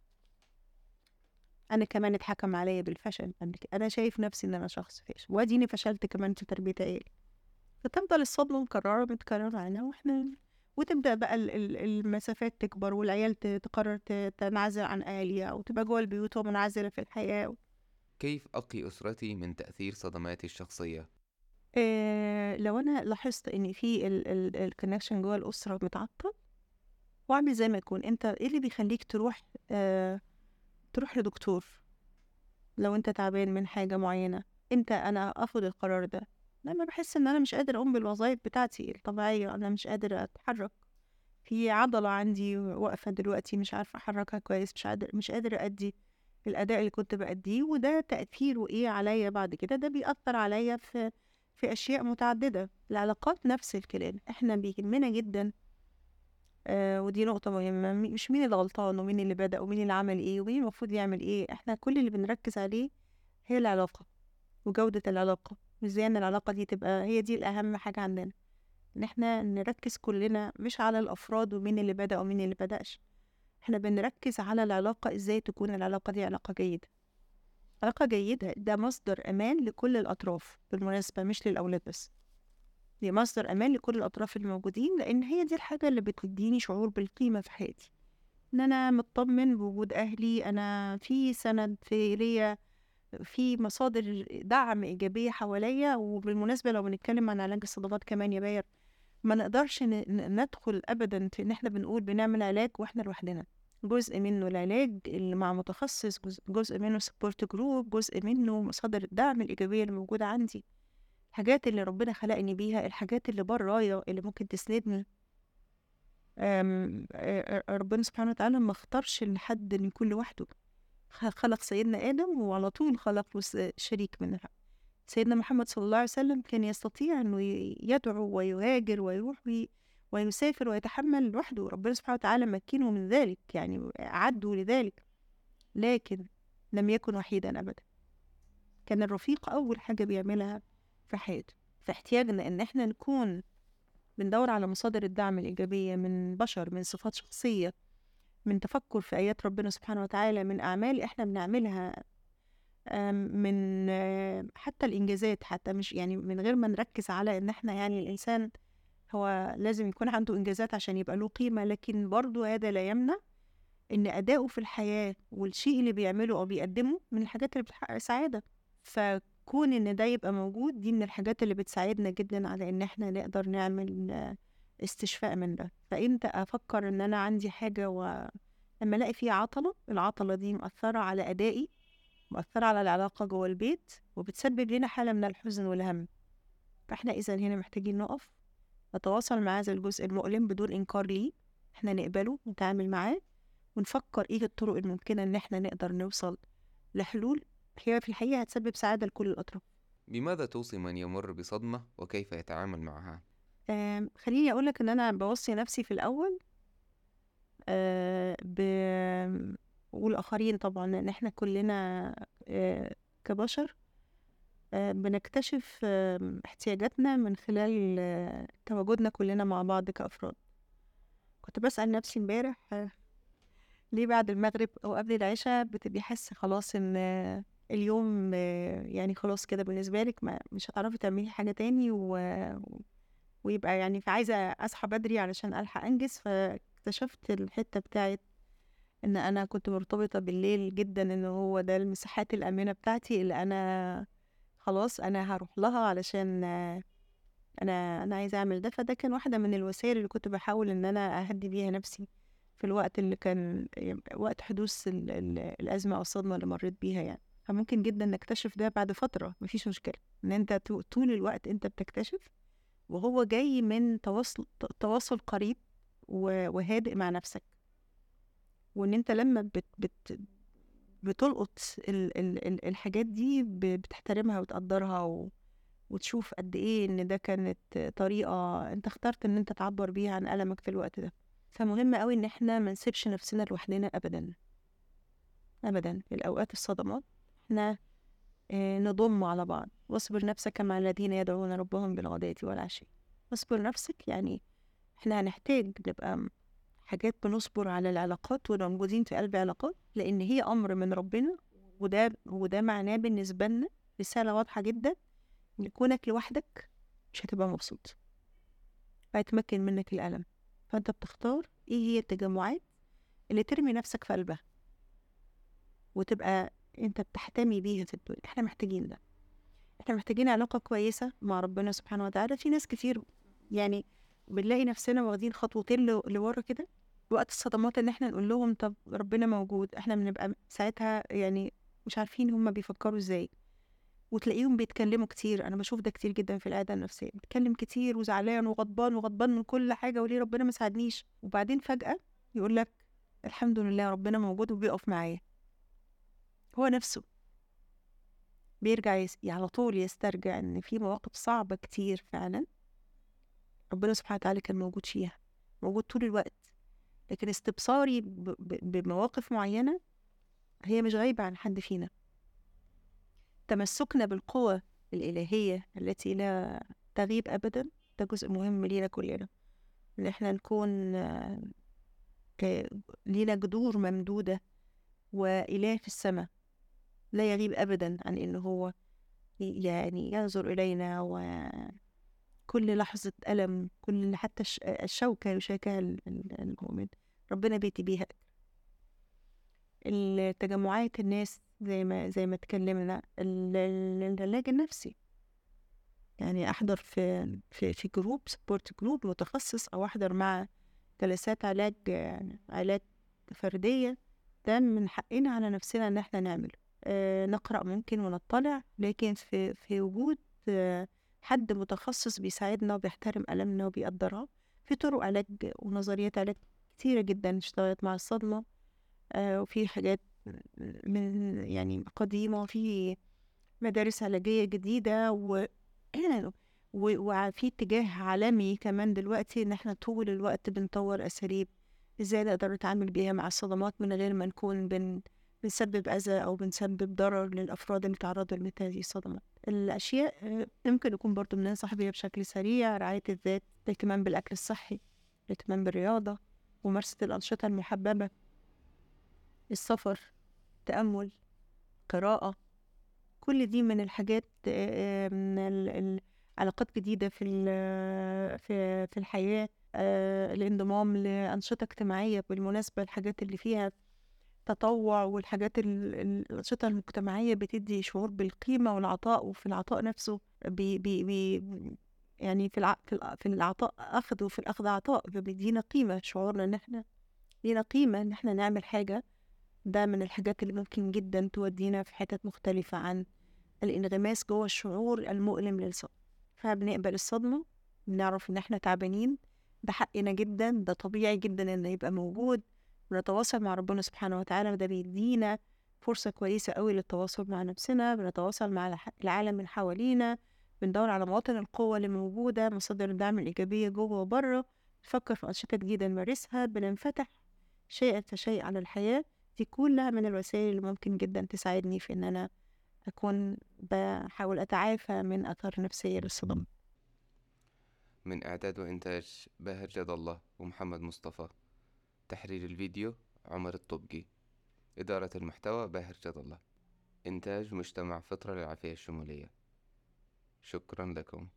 انا كمان اتحكم عليا بالفشل قبل كده انا شايف نفسي ان انا شخص فاشل واديني فشلت كمان في تربيه عيالي فتفضل الصدمه مكرره متكرره علينا واحنا وتبدا بقى ال- ال- المسافات تكبر والعيال ت- تقرر ت- تنعزل عن اهاليها وتبقى جوه البيوت ومنعزله في الحياه كيف أقي أسرتي من تأثير صدماتي الشخصية؟ إيه لو انا لاحظت ان في الكونكشن جوه الاسره متعطل واعمل زي ما يكون انت ايه اللي بيخليك تروح آه تروح لدكتور لو انت تعبان من حاجه معينه انت انا اخد القرار ده لما بحس ان انا مش قادر اقوم بالوظائف بتاعتي الطبيعيه انا مش قادر اتحرك في عضله عندي واقفه دلوقتي مش عارفه احركها كويس مش قادر مش قادر ادي الاداء اللي كنت باديه وده تاثيره ايه عليا بعد كده ده بيأثر عليا في في اشياء متعدده العلاقات نفس الكلام احنا بيهمنا جدا آه ودي نقطة مهمة مي- مش مين اللي غلطان ومين اللي بدأ ومين اللي عمل ايه ومين المفروض يعمل ايه احنا كل اللي بنركز عليه هي العلاقة وجودة العلاقة وازاي ان العلاقة دي تبقى هي دي الأهم حاجة عندنا ان احنا نركز كلنا مش على الأفراد ومين اللي بدأ ومين اللي بدأش احنا بنركز على العلاقة ازاي تكون العلاقة دي علاقة جيدة علاقة جيدة ده مصدر أمان لكل الأطراف بالمناسبة مش للأولاد بس دي مصدر أمان لكل الأطراف الموجودين لأن هي دي الحاجة اللي بتديني شعور بالقيمة في حياتي إن أنا مطمن بوجود أهلي أنا في سند في ليا في مصادر دعم إيجابية حواليا وبالمناسبة لو بنتكلم عن علاج الصدمات كمان يا باير ما نقدرش ن- ن- ندخل أبدا في إن إحنا بنقول بنعمل علاج وإحنا لوحدنا جزء منه العلاج اللي مع متخصص جزء, جزء منه سبورت جروب جزء منه مصادر الدعم الإيجابية اللي موجودة عندي الحاجات اللي ربنا خلقني بيها الحاجات اللي برايا اللي ممكن تسندني أم، آه، آه، ربنا سبحانه وتعالى ما اختارش لحد ان يكون لوحده خ- خلق سيدنا آدم وعلى طول خلق له س- شريك من الحق سيدنا محمد صلى الله عليه وسلم كان يستطيع انه ي- يدعو ويهاجر ويروح وي- ويسافر ويتحمل لوحده ربنا سبحانه وتعالى مكنه من ذلك يعني أعده لذلك لكن لم يكن وحيدا أبدا كان الرفيق أول حاجة بيعملها في حياته فاحتياجنا إن إحنا نكون بندور على مصادر الدعم الإيجابية من بشر من صفات شخصية من تفكر في آيات ربنا سبحانه وتعالى من أعمال إحنا بنعملها آم، من آه، حتى الإنجازات حتى مش يعني من غير ما نركز على إن إحنا يعني الإنسان هو لازم يكون عنده إنجازات عشان يبقى له قيمة لكن برضو هذا لا يمنع إن أداؤه في الحياة والشيء اللي بيعمله أو بيقدمه من الحاجات اللي بتحقق سعادة فكون إن ده يبقى موجود دي من الحاجات اللي بتساعدنا جدا على إن إحنا نقدر نعمل آه، استشفاء من ده فإمتى أفكر إن أنا عندي حاجة و لما ألاقي فيها عطلة العطلة دي مؤثرة على أدائي مؤثرة على العلاقة جوه البيت وبتسبب لنا حالة من الحزن والهم فإحنا إذا هنا محتاجين نقف نتواصل مع هذا الجزء المؤلم بدون إنكار ليه إحنا نقبله نتعامل معاه ونفكر إيه الطرق الممكنة إن إحنا نقدر نوصل لحلول هي في الحقيقة هتسبب سعادة لكل الأطراف بماذا توصي من يمر بصدمة وكيف يتعامل معها؟ آم، خليني أقولك إن أنا بوصي نفسي في الأول آه، ب والآخرين طبعا لأن إحنا كلنا آه، كبشر آه، بنكتشف آم، احتياجاتنا من خلال آه، تواجدنا كلنا مع بعض كأفراد كنت بسأل نفسي امبارح آه، ليه بعد المغرب أو قبل العشاء بتبقي حاسة خلاص إن آه، اليوم آه، يعني خلاص كده بالنسبة لك ما مش هتعرفي تعملي حاجة تاني و... ويبقى يعني فعايزة أصحى بدري علشان ألحق أنجز فاكتشفت الحتة بتاعت إن أنا كنت مرتبطة بالليل جدا إن هو ده المساحات الآمنة بتاعتي اللي أنا خلاص أنا هروح لها علشان آه، أنا أنا عايزة أعمل ده فده كان واحدة من الوسائل اللي كنت بحاول إن أنا أهدي بيها نفسي في الوقت اللي كان وقت حدوث ال- ال- الأزمة أو الصدمة اللي مريت بيها يعني فممكن جدا نكتشف ده بعد فترة مفيش مشكلة إن أنت تو- طول الوقت أنت بتكتشف وهو جاي من تواصل ت- تواصل قريب و- وهادئ مع نفسك وإن أنت لما بت بت بتلقط ال ال ال الحاجات دي ب- بتحترمها وتقدرها و وتشوف قد إيه إن ده كانت طريقة أنت اخترت إن أنت تعبر بيها عن ألمك في الوقت ده فمهم قوي إن إحنا ما نسيبش نفسنا لوحدنا أبدا أبدا في الأوقات الصدمات إحنا آه، نضم على بعض واصبر نفسك مع الذين يدعون ربهم بالغداة والعشي واصبر نفسك يعني إحنا هنحتاج نبقى م- حاجات بنصبر على العلاقات ونبقى موجودين في قلب علاقات لأن هي أمر من ربنا وده وده معناه بالنسبة لنا رسالة واضحة جدا إن كونك لوحدك مش هتبقى مبسوط هيتمكن منك الألم فأنت بتختار إيه هي التجمعات اللي ترمي نفسك في قلبها وتبقى أنت بتحتمي بيها في الدنيا إحنا محتاجين ده إحنا محتاجين علاقة كويسة مع ربنا سبحانه وتعالى في ناس كتير يعني بنلاقي نفسنا واخدين خطوتين ل- لورا كده وقت الصدمات ان احنا نقول لهم طب ربنا موجود احنا بنبقى ساعتها يعني مش عارفين هما بيفكروا ازاي وتلاقيهم بيتكلموا كتير انا بشوف ده كتير جدا في العاده النفسيه بيتكلم كتير وزعلان وغضبان وغضبان من كل حاجه وليه ربنا ما ساعدنيش وبعدين فجاه يقول لك الحمد لله ربنا موجود وبيقف معايا هو نفسه بيرجع يس... على طول يسترجع ان في مواقف صعبه كتير فعلا ربنا سبحانه وتعالى كان موجود فيها موجود طول الوقت لكن استبصاري ب... ب... بمواقف معينه هي مش غايبه عن حد فينا تمسكنا بالقوة الإلهية التي لا تغيب أبدا ده جزء مهم لينا كلنا إن إحنا نكون آه، ك- لينا جذور ممدودة وإله في السماء لا يغيب أبدا عن إنه هو ي- يعني ينظر إلينا وكل لحظة ألم كل حتى الش- الشوكة يشاكها ال- ال- المؤمن ربنا بيتي بيها التجمعات الناس زي ما زي ما اتكلمنا ال- ال- العلاج النفسي يعني احضر في في في جروب سبورت جروب متخصص او احضر مع جلسات علاج علاج فرديه ده من حقنا على نفسنا ان احنا نعمله آه نقرا ممكن ونطلع لكن في في وجود آه حد متخصص بيساعدنا وبيحترم ألمنا وبيقدرها في طرق علاج ونظريات علاج كتيرة جدا اشتغلت مع الصدمة آه وفي حاجات من يعني قديمة وفي مدارس علاجية جديدة و... و- وفي اتجاه عالمي كمان دلوقتي ان احنا طول الوقت بنطور اساليب ازاي نقدر نتعامل بيها مع الصدمات من غير ما نكون بن... بنسبب اذى او بنسبب ضرر للافراد اللي تعرضوا لمثل هذه الصدمات الأشياء آه، ممكن يكون برضو من صحبية بشكل سريع رعاية الذات الاهتمام بالأكل الصحي الاهتمام بالرياضة ممارسة الأنشطة المحببة السفر تأمل قراءة كل دي من الحاجات آه، من ال- ال- علاقات جديدة في ال- في في الحياة آه، الانضمام لأنشطة اجتماعية بالمناسبة الحاجات اللي فيها تطوع والحاجات ال- ال- الأنشطة المجتمعية بتدي شعور بالقيمة والعطاء وفي العطاء نفسه بي بي بي يعني في الع... في, الع... في العطاء أخذ وفي الأخذ عطاء فبيدينا قيمة شعورنا إن إحنا لينا قيمة إن إحنا نعمل حاجة ده من الحاجات اللي ممكن جدا تودينا في حتت مختلفة عن الانغماس جوه الشعور المؤلم للصدمة فبنقبل الصدمة بنعرف إن إحنا تعبانين ده حقنا جدا ده طبيعي جدا إنه يبقى موجود بنتواصل مع ربنا سبحانه وتعالى وده بيدينا فرصة كويسة قوي للتواصل مع نفسنا بنتواصل مع الح- العالم من حوالينا بندور على مواطن القوة اللي موجودة مصادر الدعم الإيجابية جوه وبره نفكر في أنشطة جديدة نمارسها بننفتح شيئا فشيء على الحياة دي كلها من الوسائل اللي ممكن جدا تساعدني في إن أنا أكون بحاول أتعافى من آثار نفسية للصدمة من إعداد وإنتاج باهر جد الله ومحمد مصطفى تحرير الفيديو عمر الطبقي إدارة المحتوى باهر جد الله إنتاج مجتمع فطرة للعافية الشمولية شكرا لكم